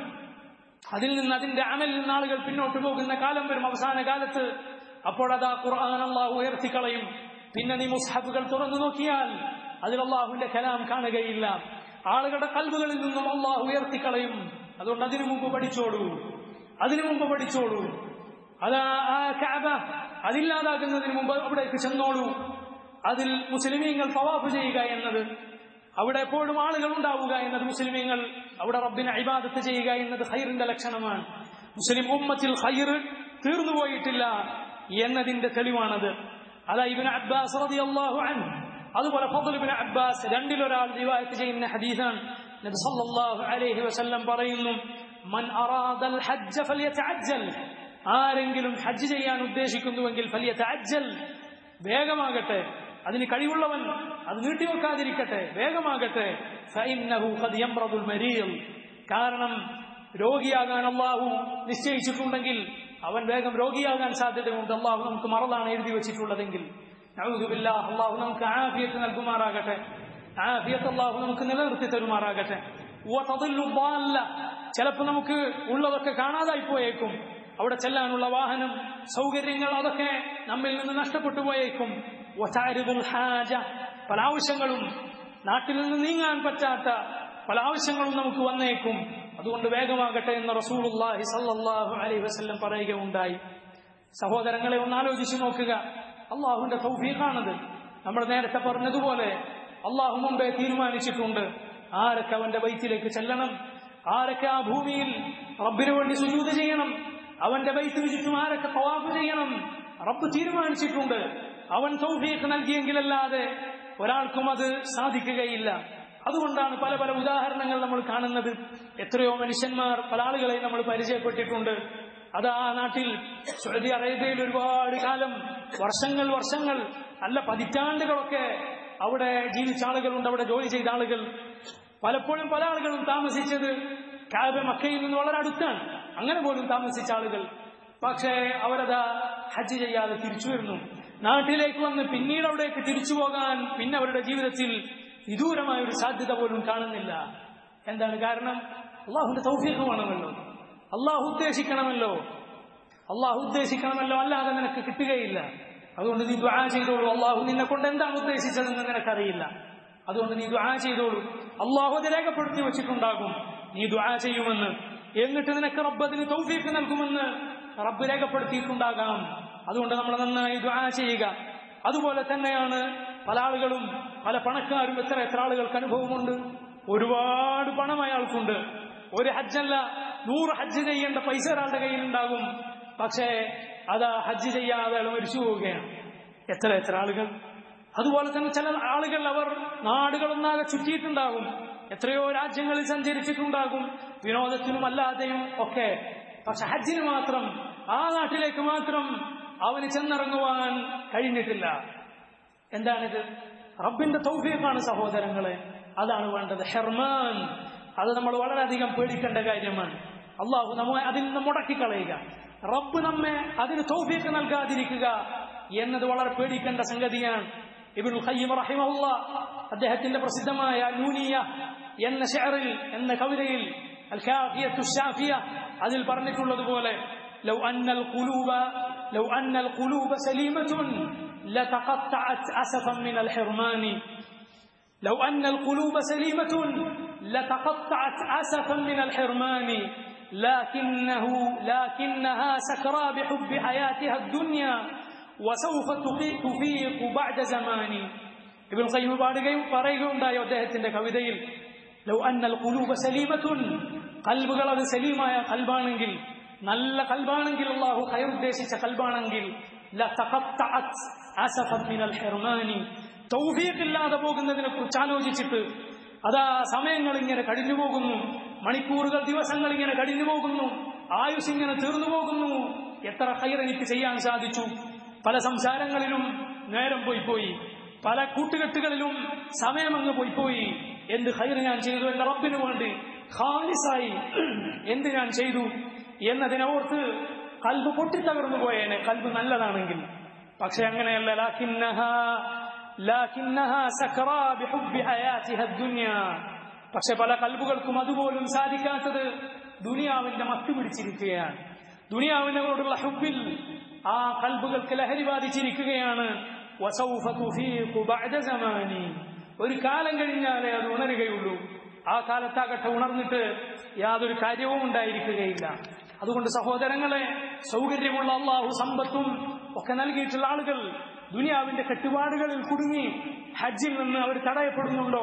അതിൽ നിന്ന് അതിന്റെ അമലിൽ നിന്ന് ആളുകൾ പിന്നോട്ട് പോകുന്ന കാലം വരും അവസാന കാലത്ത് അപ്പോൾ അതാ ഖുർആൻ അള്ളാഹു ഉയർത്തിക്കളയും പിന്നെ നീ മുസ്ഹബുകൾ തുറന്നു നോക്കിയാൽ അതിൽ അള്ളാഹുവിന്റെ കലാം കാണുകയില്ല ആളുകളുടെ കൽബുകളിൽ നിന്നും അള്ളാഹു ഉയർത്തിക്കളയും അതുകൊണ്ട് അതിനു മുമ്പ് പഠിച്ചോളൂ അതിനു മുമ്പ് പഠിച്ചോളൂ അതാ ആ കഅബ അതില്ലാതാകുന്നതിന് മുമ്പ് അവിടേക്ക് ചെന്നോളൂ അതിൽ മുസ്ലിമീങ്ങൾ തവാഫ് ചെയ്യുക എന്നത് അവിടെ എപ്പോഴും ആളുകൾ ഉണ്ടാവുക എന്നത് മുസ്ലിമീങ്ങൾ അവിടെ റബ്ബിനെ ഇബാദത്ത് ചെയ്യുക എന്നത് ഹൈറിന്റെ ലക്ഷണമാണ് മുസ്ലിം ഉമ്മത്തിൽ ഹൈർ തീർന്നു പോയിട്ടില്ല എന്നതിന്റെ തെളിവാണത് അതാ ഇബിന് അബ്ബാസ് റളിയല്ലാഹു അൻഹു അതുപോലെ ഫضل ഇബ്നു അബ്ബാസ് രണ്ടിലൊരാൾ റിവായത്ത് ചെയ്യുന്ന ഹദീസാണ് നബി സല്ലല്ലാഹു അലൈഹി വസല്ലം പറയുന്നു മൻ അറാദൽ ഹജ്ജ ഫൽയതഅജ്ജൽ ആരെങ്കിലും ഹജ്ജ് ചെയ്യാൻ ഉദ്ദേശിക്കുന്നുവെങ്കിൽ ഫലിയതഅജ്ജൽ വേഗമാകട്ടെ അതിന് കഴിവുള്ളവൻ അത് നീട്ടിവെക്കാതിരിക്കട്ടെ വേഗമാകട്ടെ ഫഇന്നഹു ഖദ് യംറദുൽ മരീൽ കാരണം രോഗിയാകാൻ അള്ളാഹു നിശ്ചയിച്ചിട്ടുണ്ടെങ്കിൽ അവൻ വേഗം രോഗിയാകാൻ സാധ്യതയുണ്ട് അള്ളാഹു നമുക്ക് മറലാണ് എഴുതി വെച്ചിട്ടുള്ളതെങ്കിൽ നഊദുബില്ലാഹ് അള്ളാഹു നമുക്ക് ആഫിയത്ത് നൽകുമാറാകട്ടെ ആഫിയത്ത് അള്ളാഹു നമുക്ക് നിലനിർത്തി തരുമാറാകട്ടെ വതദില്ലു ضالة ചിലപ്പോൾ നമുക്ക് ഉള്ളതൊക്കെ കാണാതായി പോയേക്കും അവിടെ ചെല്ലാനുള്ള വാഹനം സൗകര്യങ്ങൾ അതൊക്കെ നമ്മിൽ നിന്ന് നഷ്ടപ്പെട്ടു പോയേക്കും വതാരിദുൽ ഹാജ പല ആവശ്യങ്ങളും നാട്ടിൽ നിന്ന് നീങ്ങാൻ പറ്റാത്ത പല ആവശ്യങ്ങളും നമുക്ക് വന്നേക്കും അതുകൊണ്ട് വേഗമാകട്ടെ എന്ന് റസൂലുള്ളാഹി സല്ലല്ലാഹു അലൈഹി വസല്ലം പറയുകയുണ്ടായി സഹോദരങ്ങളെ ഒന്ന് ആലോചിച്ചു നോക്കുക അള്ളാഹുവിന്റെ തൗഫീഖാണത് നമ്മൾ നേരത്തെ പറഞ്ഞതുപോലെ അള്ളാഹു മുമ്പേ തീരുമാനിച്ചിട്ടുണ്ട് ആരൊക്കെ അവന്റെ വൈത്തിലേക്ക് ചെല്ലണം ആരൊക്കെ ആ ഭൂമിയിൽ റബ്ബിനു വേണ്ടി സുജൂത് ചെയ്യണം അവന്റെ ബൈത്തിന് ചുറ്റും ആരൊക്കെ തവാഫ് ചെയ്യണം റബ്ബ് തീരുമാനിച്ചിട്ടുണ്ട് അവൻ തൗഫീഖ് നൽകിയെങ്കിലല്ലാതെ ഒരാൾക്കും അത് സാധിക്കുകയില്ല അതുകൊണ്ടാണ് പല പല ഉദാഹരണങ്ങൾ നമ്മൾ കാണുന്നത് എത്രയോ മനുഷ്യന്മാർ പല ആളുകളെയും നമ്മൾ പരിചയപ്പെട്ടിട്ടുണ്ട് അത് ആ നാട്ടിൽ സൗദി അറേബ്യയിൽ ഒരുപാട് കാലം വർഷങ്ങൾ വർഷങ്ങൾ അല്ല പതിറ്റാണ്ടുകളൊക്കെ അവിടെ ജീവിച്ച ആളുകളുണ്ട് അവിടെ ജോലി ചെയ്ത ആളുകൾ പലപ്പോഴും പല ആളുകളും താമസിച്ചത് കാബ മക്കയിൽ നിന്ന് വളരെ അടുത്താണ് അങ്ങനെ പോലും താമസിച്ച ആളുകൾ പക്ഷേ അവരതാ ഹജ്ജ് ചെയ്യാതെ തിരിച്ചു വരുന്നു നാട്ടിലേക്ക് വന്ന് പിന്നീട് അവിടേക്ക് തിരിച്ചു പോകാൻ പിന്നെ അവരുടെ ജീവിതത്തിൽ വിദൂരമായ ഒരു സാധ്യത പോലും കാണുന്നില്ല എന്താണ് കാരണം അള്ളാഹുന്റെ തൗഫീഖ് വേണമല്ലോ അള്ളാഹു ഉദ്ദേശിക്കണമല്ലോ അള്ളാഹു ഉദ്ദേശിക്കണമല്ലോ അല്ലാതെ നിനക്ക് കിട്ടുകയില്ല അതുകൊണ്ട് നീ ദ്വാ ചെയ്തോളൂ അള്ളാഹു നിന്നെ കൊണ്ട് എന്താണ് ഉദ്ദേശിച്ചതെന്ന് നിനക്കറിയില്ല അതുകൊണ്ട് നീ ദ്വാ ചെയ്തോളൂ അള്ളാഹു അത് രേഖപ്പെടുത്തി വെച്ചിട്ടുണ്ടാകും നീ ദ്വാ ചെയ്യുമെന്ന് എന്നിട്ട് നിനക്ക് റബ്ബ് അതിന് തൗഫീഖ് നൽകുമെന്ന് റബ്ബ് രേഖപ്പെടുത്തിയിട്ടുണ്ടാകാം അതുകൊണ്ട് നമ്മൾ നന്നായി ദ്വാ ചെയ്യുക അതുപോലെ തന്നെയാണ് പല ആളുകളും പല പണക്കാരും എത്ര എത്ര ആളുകൾക്ക് അനുഭവമുണ്ട് ഒരുപാട് പണം അയാൾക്കുണ്ട് ഒരു ഹജ്ജല്ല നൂറ് ഹജ്ജ് ചെയ്യേണ്ട പൈസ ഒരാളുടെ കയ്യിലുണ്ടാകും പക്ഷേ അതാ ഹജ്ജ് ചെയ്യാതെ അയാൾ മരിച്ചു പോവുകയാണ് എത്ര എത്ര ആളുകൾ അതുപോലെ തന്നെ ചില ആളുകൾ അവർ നാടുകളൊന്നാകെ ചുറ്റിയിട്ടുണ്ടാകും എത്രയോ രാജ്യങ്ങളിൽ സഞ്ചരിച്ചിട്ടുണ്ടാകും വിനോദത്തിനും അല്ലാതെയും ഒക്കെ പക്ഷെ ഹജ്ജിന് മാത്രം ആ നാട്ടിലേക്ക് മാത്രം അവന് ചെന്നിറങ്ങുവാൻ കഴിഞ്ഞിട്ടില്ല എന്താണിത് റബ്ബിന്റെ തൗഫീഖാണ് സഹോദരങ്ങളെ അതാണ് വേണ്ടത് ഹെർമാൻ അത് നമ്മൾ വളരെയധികം പേടിക്കേണ്ട കാര്യമാണ് അള്ളാഹു നമ്മെ അതിൽ നിന്ന് മുടക്കിക്കളയുക റബ്ബ് നമ്മെ അതിന് തൗഫീഖ് നൽകാതിരിക്കുക എന്നത് വളരെ പേടിക്കേണ്ട സംഗതിയാണ് ഇബ്നുൽ ഖയ്യിം റഹിമഹുല്ല അദ്ദേഹത്തിന്റെ പ്രസിദ്ധമായ നൂനിയ എന്ന ഷെയറിൽ എന്ന കവിതയിൽ അൽ കാഫിയത്തു ഷാഫിയ അതിൽ പറഞ്ഞിട്ടുള്ളതുപോലെ لو أن القلوب لو أن القلوب سليمة لتقطعت أسفا من الحرمان لو أن القلوب سليمة لتقطعت أسفا من الحرمان لكنه لكنها سكرى بحب حياتها الدنيا وسوف تفيق بعد زمان ابن القيم പാടുകയും പറയുകയുണ്ടായോ അദ്ദേഹത്തിന്റെ കവിതയിൽ ലൗ അന്നൽ ഖുലൂബ സലീമത്തുൻ കൽബുകൾ അത് സലീമായ കൽബാണെങ്കിൽ നല്ല കൽബാണെങ്കിൽ അള്ളാഹു ഖൈർ ഉദ്ദേശിച്ച കൽബാണെങ്കിൽ തൗഫീഖില്ലാതെ പോകുന്നതിനെ കുറിച്ച് ആലോചിച്ചിട്ട് അതാ സമയങ്ങൾ ഇങ്ങനെ കഴിഞ്ഞു പോകുന്നു മണിക്കൂറുകൾ ദിവസങ്ങൾ ഇങ്ങനെ കഴിഞ്ഞു പോകുന്നു ആയുസ് ഇങ്ങനെ തീർന്നു പോകുന്നു എത്ര ഹൈർ എനിക്ക് ചെയ്യാൻ സാധിച്ചു പല സംസാരങ്ങളിലും നേരം പോയി പോയി പല കൂട്ടുകെട്ടുകളിലും സമയം അങ്ങ് പോയി പോയി എന്ത് ഹൈർ ഞാൻ ചെയ്തു എന്റെ റബ്ബിന് വേണ്ടി ഖാലിസായി എന്ത് ഞാൻ ചെയ്തു എന്നതിനെ ഓർത്ത് കൽബ് പൊട്ടിത്തകർന്നു പോയേനെ കൽബ് നല്ലതാണെങ്കിൽ പക്ഷെ അങ്ങനെയല്ല ലാക്കിന്നഹ ലാക്കിന്നഹ സക്റാ ബിഹുബ്ബി ഹയാതിഹ ദുനിയ പക്ഷെ പല കൽബുകൾക്കും അതുപോലും സാധിക്കാത്തത് ദുനിയാവിന്റെ മത്ത് പിടിച്ചിരിക്കുകയാണ് ദുനിയാവിനോടുള്ള ഹുബിൽ ആ കൽബുകൾക്ക് ലഹരി ബാധിച്ചിരിക്കുകയാണ് വസൗഫ തുഫീഖു ബഅദ സമാനി ഒരു കാലം കഴിഞ്ഞാലേ അത് ഉണരുകയുള്ളൂ ആ കാലത്താകട്ടെ ഉണർന്നിട്ട് യാതൊരു കാര്യവും ഉണ്ടായിരിക്കുകയില്ല അതുകൊണ്ട് സഹോദരങ്ങളെ സൗകര്യമുള്ള അള്ളാഹു സമ്പത്തും ഒക്കെ നൽകിയിട്ടുള്ള ആളുകൾ ദുനിയാവിന്റെ കെട്ടുപാടുകളിൽ കുടുങ്ങി ഹജ്ജിൽ നിന്ന് അവർ തടയപ്പെടുന്നുണ്ടോ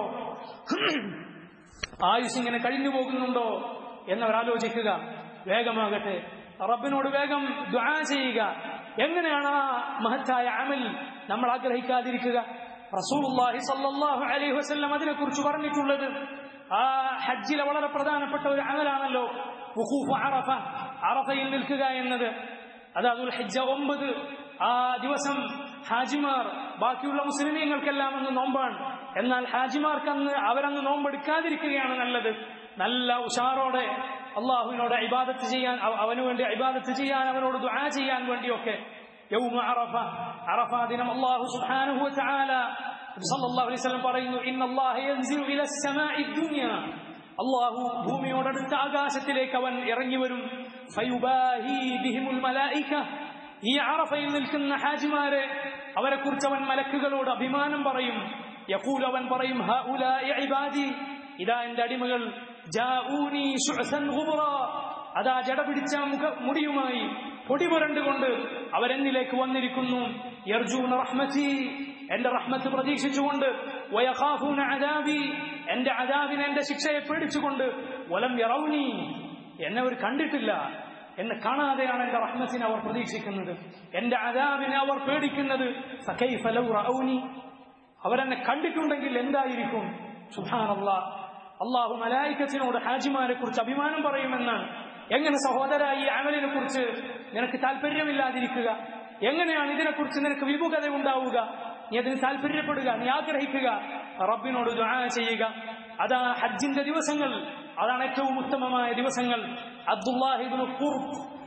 ആയുസ് ഇങ്ങനെ കഴിഞ്ഞു പോകുന്നുണ്ടോ എന്നവർ ആലോചിക്കുക വേഗമാകട്ടെ റബ്ബിനോട് വേഗം ദ്വാ ചെയ്യുക എങ്ങനെയാണ് ആ മഹത്തായ അമൽ നമ്മൾ ആഗ്രഹിക്കാതിരിക്കുക റസൂലുള്ളാഹി സല്ലല്ലാഹു അലൈഹി വസല്ലം അതിനെക്കുറിച്ച് പറഞ്ഞിട്ടുള്ളത് ആ ഹജ്ജിലെ വളരെ പ്രധാനപ്പെട്ട ഒരു അമലാണല്ലോ വുഖൂഫ് അറഫ അറഫയിൽ നിൽക്കുക എന്നത് അത് അതുൽ ഹജ്ജ ഒമ്പത് ആ ദിവസം ഹാജിമാർ ബാക്കിയുള്ള മുസ്ലിമീങ്ങൾക്കെല്ലാം അന്ന് നോമ്പാണ് എന്നാൽ ഹാജിമാർക്ക് അന്ന് അവരന്ന് നോമ്പെടുക്കാതിരിക്കുകയാണ് നല്ലത് നല്ല ഉഷാറോടെ അള്ളാഹുവിനോട് ഇബാദത്ത് ചെയ്യാൻ അവന് വേണ്ടി ഇബാദത്ത് ചെയ്യാൻ അവനോട് ദുആ ചെയ്യാൻ വേണ്ടിയൊക്കെ يوم عرفة عرفة دينم الله سبحانه وتعالى صلى الله عليه وسلم പറയുന്നു إن الله ينزل إلى السماء الدنيا അള്ളാഹു ഭൂമിയോടടുത്ത ആകാശത്തിലേക്ക് അവൻ ഇറങ്ങി വരും ഫയുബാഹി ബിഹിമുൽ മലായിക ഈ അറഫയിൽ നിൽക്കുന്ന ഹാജിമാരെ അവരെ കുറിച്ച് അവൻ മലക്കുകളോട് അഭിമാനം പറയും യഖൂൽ അവൻ പറയും ഹഉലാഇ ഇബാദി ഇതാ എന്റെ അടിമകൾ ജാഊനി ശുഅസൻ ഗുബ്റ അതാ ജട പിടിച്ച മുഖ മുടിയുമായി പൊടി പുരണ്ടുകൊണ്ട് അവരെന്നിലേക്ക് വന്നിരിക്കുന്നു യർജൂന റഹ്മതി എന്റെ റഹ്മത്ത് പ്രതീക്ഷിച്ചുകൊണ്ട് വയഖാഫൂന അദാബി എന്റെ അദാബിനെ എന്റെ ശിക്ഷയെ പേടിച്ചുകൊണ്ട് വലം യറൗനി എന്നെ അവർ കണ്ടിട്ടില്ല എന്നെ കാണാതെയാണ് എന്റെ റഹ്മത്തിനെ അവർ പ്രതീക്ഷിക്കുന്നത് എന്റെ അദാബിനെ അവർ പേടിക്കുന്നത് ഫകൈഫ ലൗ റഔനി അവരെന്നെ കണ്ടിട്ടുണ്ടെങ്കിൽ എന്തായിരിക്കും സുഹാനല്ല അള്ളാഹു മലായിക്കത്തിനോട് ഹാജിമാരെ കുറിച്ച് അഭിമാനം പറയുമെന്നാണ് എങ്ങനെ സഹോദര ഈ അമലിനെ കുറിച്ച് നിനക്ക് താല്പര്യമില്ലാതിരിക്കുക എങ്ങനെയാണ് ഇതിനെക്കുറിച്ച് നിനക്ക് വിമുഖത ഉണ്ടാവുക നീ അതിന് താല്പര്യപ്പെടുക നീ ആഗ്രഹിക്കുക റബ്ബിനോട് ദുആ ചെയ്യുക അതാ ഹജ്ജിന്റെ ദിവസങ്ങൾ അതാണ് ഏറ്റവും ഉത്തമമായ ദിവസങ്ങൾ അബ്ദുല്ലാഹിബിന്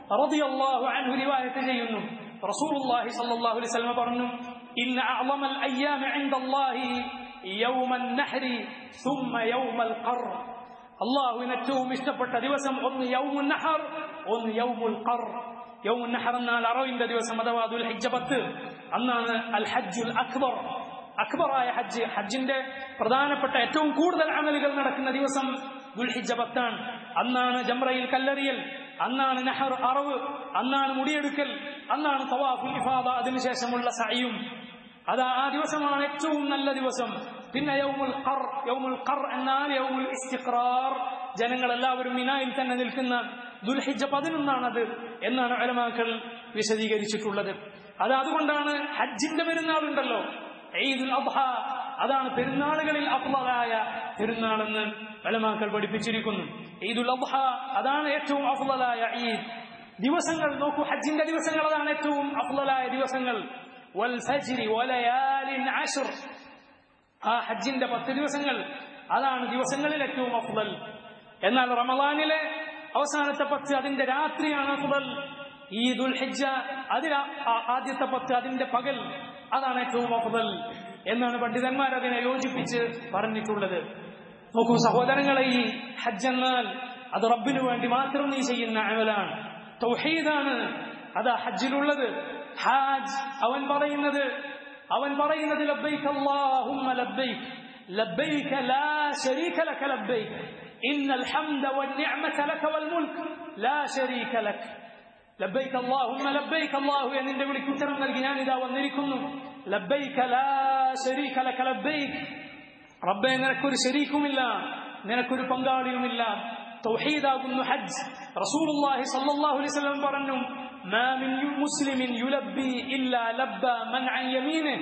റളിയല്ലാഹു അൻഹു റിവായത്ത് ചെയ്യുന്നു റസൂലുള്ളാഹി സ്വല്ലല്ലാഹു അലൈഹി വസല്ലം പറഞ്ഞു ഇന്ന അഅളമൽ അയ്യാമി ഇൻദല്ലാഹി യൗമൻ നഹ്രി ثم യൗമൽ ഖർ അള്ളാഹുവിന് ഏറ്റവും ഇഷ്ടപ്പെട്ട ദിവസം ഒന്ന് യൗമുൻ നഹർ ഒന്ന് യൗമുൽ ഖർ യൗമുൻ നഹർ എന്നാൽ അറവിന്റെ ദിവസം അഥവാ ദുൽ ഹിജ്ജ പത്ത് അന്നാണ് അൽ ഹജ്ജുൽ അക്ബർ അക്ബറായ ഹജ്ജ് ഹജ്ജിന്റെ പ്രധാനപ്പെട്ട ഏറ്റവും കൂടുതൽ അമലുകൾ നടക്കുന്ന ദിവസം ദുൽഹിജ്ജ പത്താണ് അന്നാണ് ജംറയിൽ കല്ലെറിയൽ അന്നാണ് നെഹർ അറവ് അന്നാണ് മുടിയെടുക്കൽ അന്നാണ് തവാഫുൽ ഇഫാദ അതിനുശേഷമുള്ള സഅയും അത് ആ ദിവസമാണ് ഏറ്റവും നല്ല ദിവസം പിന്നെ യൗമുൽ ഖർ യൗമുൽ ഖർ എന്നാൽ യൗമുൽ ഇസ്തിഖ്റാർ ജനങ്ങൾ എല്ലാവരും മിനായിൽ തന്നെ നിൽക്കുന്ന ദുൽഹിജ്ജ പതിനൊന്നാണത് എന്നാണ് അലമാക്കൾ വിശദീകരിച്ചിട്ടുള്ളത് അത് അതുകൊണ്ടാണ് ഹജ്ജിന്റെ പെരുന്നാളുണ്ടല്ലോ ഈദുൽ അദ്ഹ അതാണ് പെരുന്നാളുകളിൽ അഫ്ളലായ പെരുന്നാളെന്ന് വലമാക്കൾ പഠിപ്പിച്ചിരിക്കുന്നു ഈദുൽ അദ്ഹ അതാണ് ഏറ്റവും അഫ്ളലായ ഈദ് ദിവസങ്ങൾ നോക്കൂ ഹജ്ജിന്റെ ദിവസങ്ങൾ അതാണ് ഏറ്റവും അഫ്ളലായ ദിവസങ്ങൾ വൽ ഫജ്രി വലയാലിൻ അശ്ർ ആ ഹജ്ജിന്റെ പത്ത് ദിവസങ്ങൾ അതാണ് ദിവസങ്ങളിൽ ഏറ്റവും അഫ്ളൽ എന്നാൽ റമദാനിലെ അവസാനത്തെ പത്ത് അതിന്റെ രാത്രിയാണ് അഫ്ളൽ ഈ ദുൽഹിജ്ജ അതിൽ ആദ്യത്തെ പത്ത് അതിന്റെ പകൽ അതാണ് ഏറ്റവും അഫ്ദൽ എന്നാണ് പണ്ഡിതന്മാർ അതിനെ യോജിപ്പിച്ച് പറഞ്ഞിട്ടുള്ളത് നോക്കൂ സഹോദരങ്ങളെ ഈ ഹജ്ജ് എന്നാൽ അത് റബ്ബിനു വേണ്ടി മാത്രം നീ ചെയ്യുന്ന അമലാണ് തൗഹീദാണ് അതാ ഹജ്ജിലുള്ളത് ഹാജ് അവൻ പറയുന്നത് അവൻ പറയുന്നത് ലബ്ബൈക്ക് അല്ലാഹുമ്മ ലബ്ബൈക്ക് ലബ്ബൈക്ക് ലാ ശരീക ലക ലബ്ബൈക്ക് ഇന്നൽ ഹംദ വന്നിഅമത ലക വൽ മുൽക്ക് ലാ ശരീക ലക ലബ്ബൈക്ക് അല്ലാഹുമ്മ ലബ്ബൈക്ക് അല്ലാഹു എന്നിന്റെ വിളിക്ക് ഉത്തരം നൽകി ഞാൻ ഇതാ വന്നിരിക്കുന്നു ലബ്ബൈക്ക് ലാ ശരീക ലക ലബ്ബൈക്ക് റബ്ബേ നിനക്കൊരു ശരീക്കുമില്ല നിനക്കൊരു പങ്കാളിയുമില്ല തൗഹീദാകുന്നു ഹജ്ജ് റസൂലുള്ളാഹി സ്വല്ലല്ലാഹു അലൈഹി വസല്ലം പറഞ്ഞു ما من مسلم يلبي إلا لبى من عن يمينه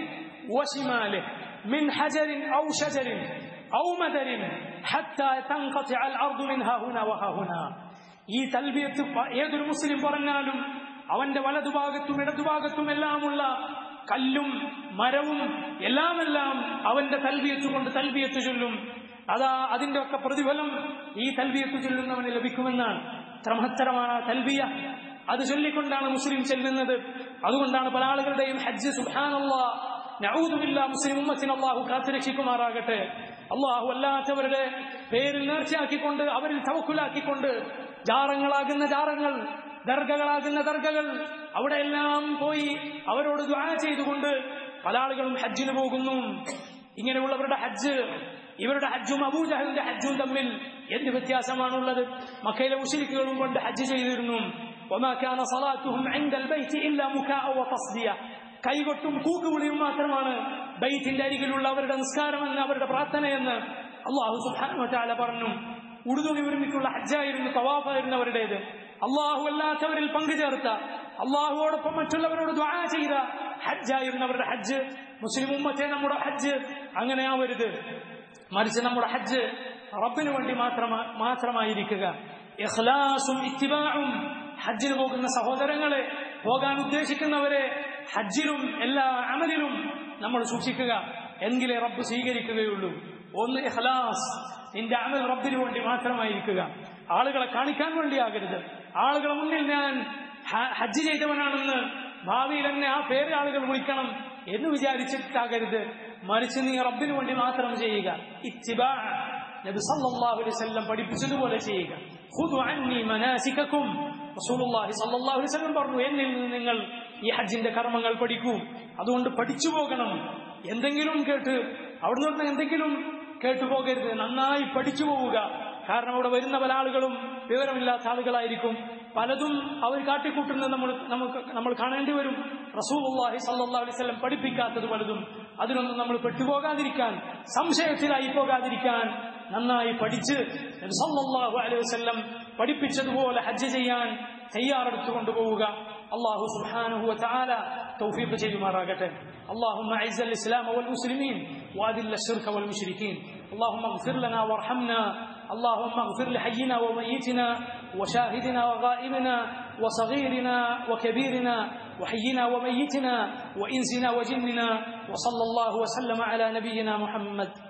وشماله من حجر أو شجر أو مدر حتى تنقطع الأرض منها هنا وها هنا ഈ തൽബിയത്ത് ഏതൊരു മുസ്ലിം പറഞ്ഞാലും അവന്റെ വലതുഭാഗത്തും ഇടതുഭാഗത്തും എല്ലാമുള്ള കല്ലും മരവും എല്ലാമെല്ലാം അവന്റെ തൽബിയത്ത് കൊണ്ട് തൽബിയത്ത് ചൊല്ലും അതാ അതിന്റെ ഒക്കെ പ്രതിഫലം ഈ തൽബിയത്ത് ചൊല്ലുന്നവന് ലഭിക്കുമെന്നാണ് ക്രമത്തരമാണ് തൽബിയ അത് ചൊല്ലിക്കൊണ്ടാണ് മുസ്ലിം ചെല്ലുന്നത് അതുകൊണ്ടാണ് പല ആളുകളുടെയും ഹജ്ജ് സുഹാനുള്ള നഊദുബില്ല മുസ്ലിം ഉമ്മത്തിന് അള്ളാഹു കാത്തുരക്ഷിക്കുമാറാകട്ടെ അള്ളാഹു അല്ലാത്തവരുടെ പേരിൽ നേർച്ചയാക്കിക്കൊണ്ട് അവരിൽ തവക്കുലാക്കിക്കൊണ്ട് ജാറങ്ങളാകുന്ന ജാറങ്ങൾ ദർഗകളാകുന്ന ദർഗകൾ അവിടെയെല്ലാം പോയി അവരോട് ദ്വാ ചെയ്തുകൊണ്ട് പല ആളുകളും ഹജ്ജിന് പോകുന്നു ഇങ്ങനെയുള്ളവരുടെ ഹജ്ജ് ഇവരുടെ ഹജ്ജും അബൂജഹലിന്റെ ഹജ്ജും തമ്മിൽ എന്ത് വ്യത്യാസമാണുള്ളത് മക്കയിലെ മുഷരിക്കുകളും കൊണ്ട് ഹജ്ജ് ചെയ്തിരുന്നു وما كان صلاتهم عند البيت إلا مكاء وتصدية കൈകൊട്ടും കൂക്കുവിളിയും മാത്രമാണ് ബൈത്തിന്റെ അരികിലുള്ള അവരുടെ നിസ്കാരമെന്ന് അവരുടെ പ്രാർത്ഥനയെന്ന് അള്ളാഹു സുബാന പറഞ്ഞു ഉടുതുണി ഒരുമിച്ചുള്ള ഹജ്ജായിരുന്നു തവാഫായിരുന്നു അവരുടേത് അള്ളാഹു അല്ലാത്തവരിൽ പങ്കുചേർത്ത അള്ളാഹുവോടൊപ്പം മറ്റുള്ളവരോട് ദ്വാ ചെയ്ത ഹജ്ജായിരുന്നു അവരുടെ ഹജ്ജ് മുസ്ലിം ഉമ്മത്തെ നമ്മുടെ ഹജ്ജ് അങ്ങനെ ആവരുത് മറിച്ച് നമ്മുടെ ഹജ്ജ് റബ്ബിന് വേണ്ടി മാത്രമാ മാത്രമായിരിക്കുക ഇഖ്ലാസും ഇത്തിബാഉം ഹജ്ജിന് പോകുന്ന സഹോദരങ്ങളെ പോകാൻ ഉദ്ദേശിക്കുന്നവരെ ഹജ്ജിലും എല്ലാ അമലിലും നമ്മൾ സൂക്ഷിക്കുക എങ്കിലേ റബ്ബ് സ്വീകരിക്കുകയുള്ളൂ ഒന്ന് ഇഖ്ലാസ് നിന്റെ അമൽ റബ്ബിന് വേണ്ടി മാത്രമായിരിക്കുക ആളുകളെ കാണിക്കാൻ വേണ്ടിയാകരുത് ആളുകളെ മുന്നിൽ ഞാൻ ഹജ്ജ് ചെയ്തവനാണെന്ന് ഭാവിയിൽ എന്നെ ആ പേര് ആളുകൾ വിളിക്കണം എന്ന് വിചാരിച്ചിട്ടാകരുത് മറിച്ച് നീ റബ്ബിന് വേണ്ടി മാത്രം ചെയ്യുക ഇത്തിബാ നബി സല്ലല്ലാഹു അലൈഹി വസല്ലം പഠിപ്പിച്ചതുപോലെ ചെയ്യുക ഖുദു അന്നി മനാസികക്കും റസൂലുള്ളാഹി സല്ലല്ലാഹു അലൈഹി വസല്ലം പറഞ്ഞു എന്നിൽ നിന്ന് നിങ്ങൾ ഈ ഹജ്ജിന്റെ കർമ്മങ്ങൾ പഠിക്കൂ അതുകൊണ്ട് പഠിച്ചു പോകണം എന്തെങ്കിലും കേട്ട് അവിടെ നിന്ന് എന്തെങ്കിലും കേട്ടു പോകരുത് നന്നായി പഠിച്ചു പോവുക കാരണം അവിടെ വരുന്ന പല ആളുകളും വിവരമില്ലാത്ത ആളുകളായിരിക്കും പലതും അവർ കാട്ടിക്കൂട്ടുന്നത് നമ്മൾ നമുക്ക് നമ്മൾ കാണേണ്ടി വരും റസൂലുള്ളാഹി സല്ലല്ലാഹു അലൈഹി വസല്ലം പഠിപ്പിക്കാത്തത് പലതും അതിനൊന്നും നമ്മൾ പെട്ടുപോകാതിരിക്കാൻ സംശയത്തിലായി പോകാതിരിക്കാൻ നന്നായി പഠിച്ച് നബി സല്ലല്ലാഹു അലൈഹി വസല്ലം പഠിപ്പിച്ചതുപോലെ ഹജ്ജ് ചെയ്യാൻ തയ്യാറെടുത്തു കൊണ്ടുപോവുക الله سبحانه وتعالى توفيق جيد مراقته اللهم اعز الإسلام والمسلمين وأذل الشرك والمشركين اللهم اغفر لنا وارحمنا اللهم اغفر لحينا وميتنا وشاهدنا وغائبنا وصغيرنا وكبيرنا وحينا وميتنا وإنسنا وجننا وصلى الله وسلم على نبينا محمد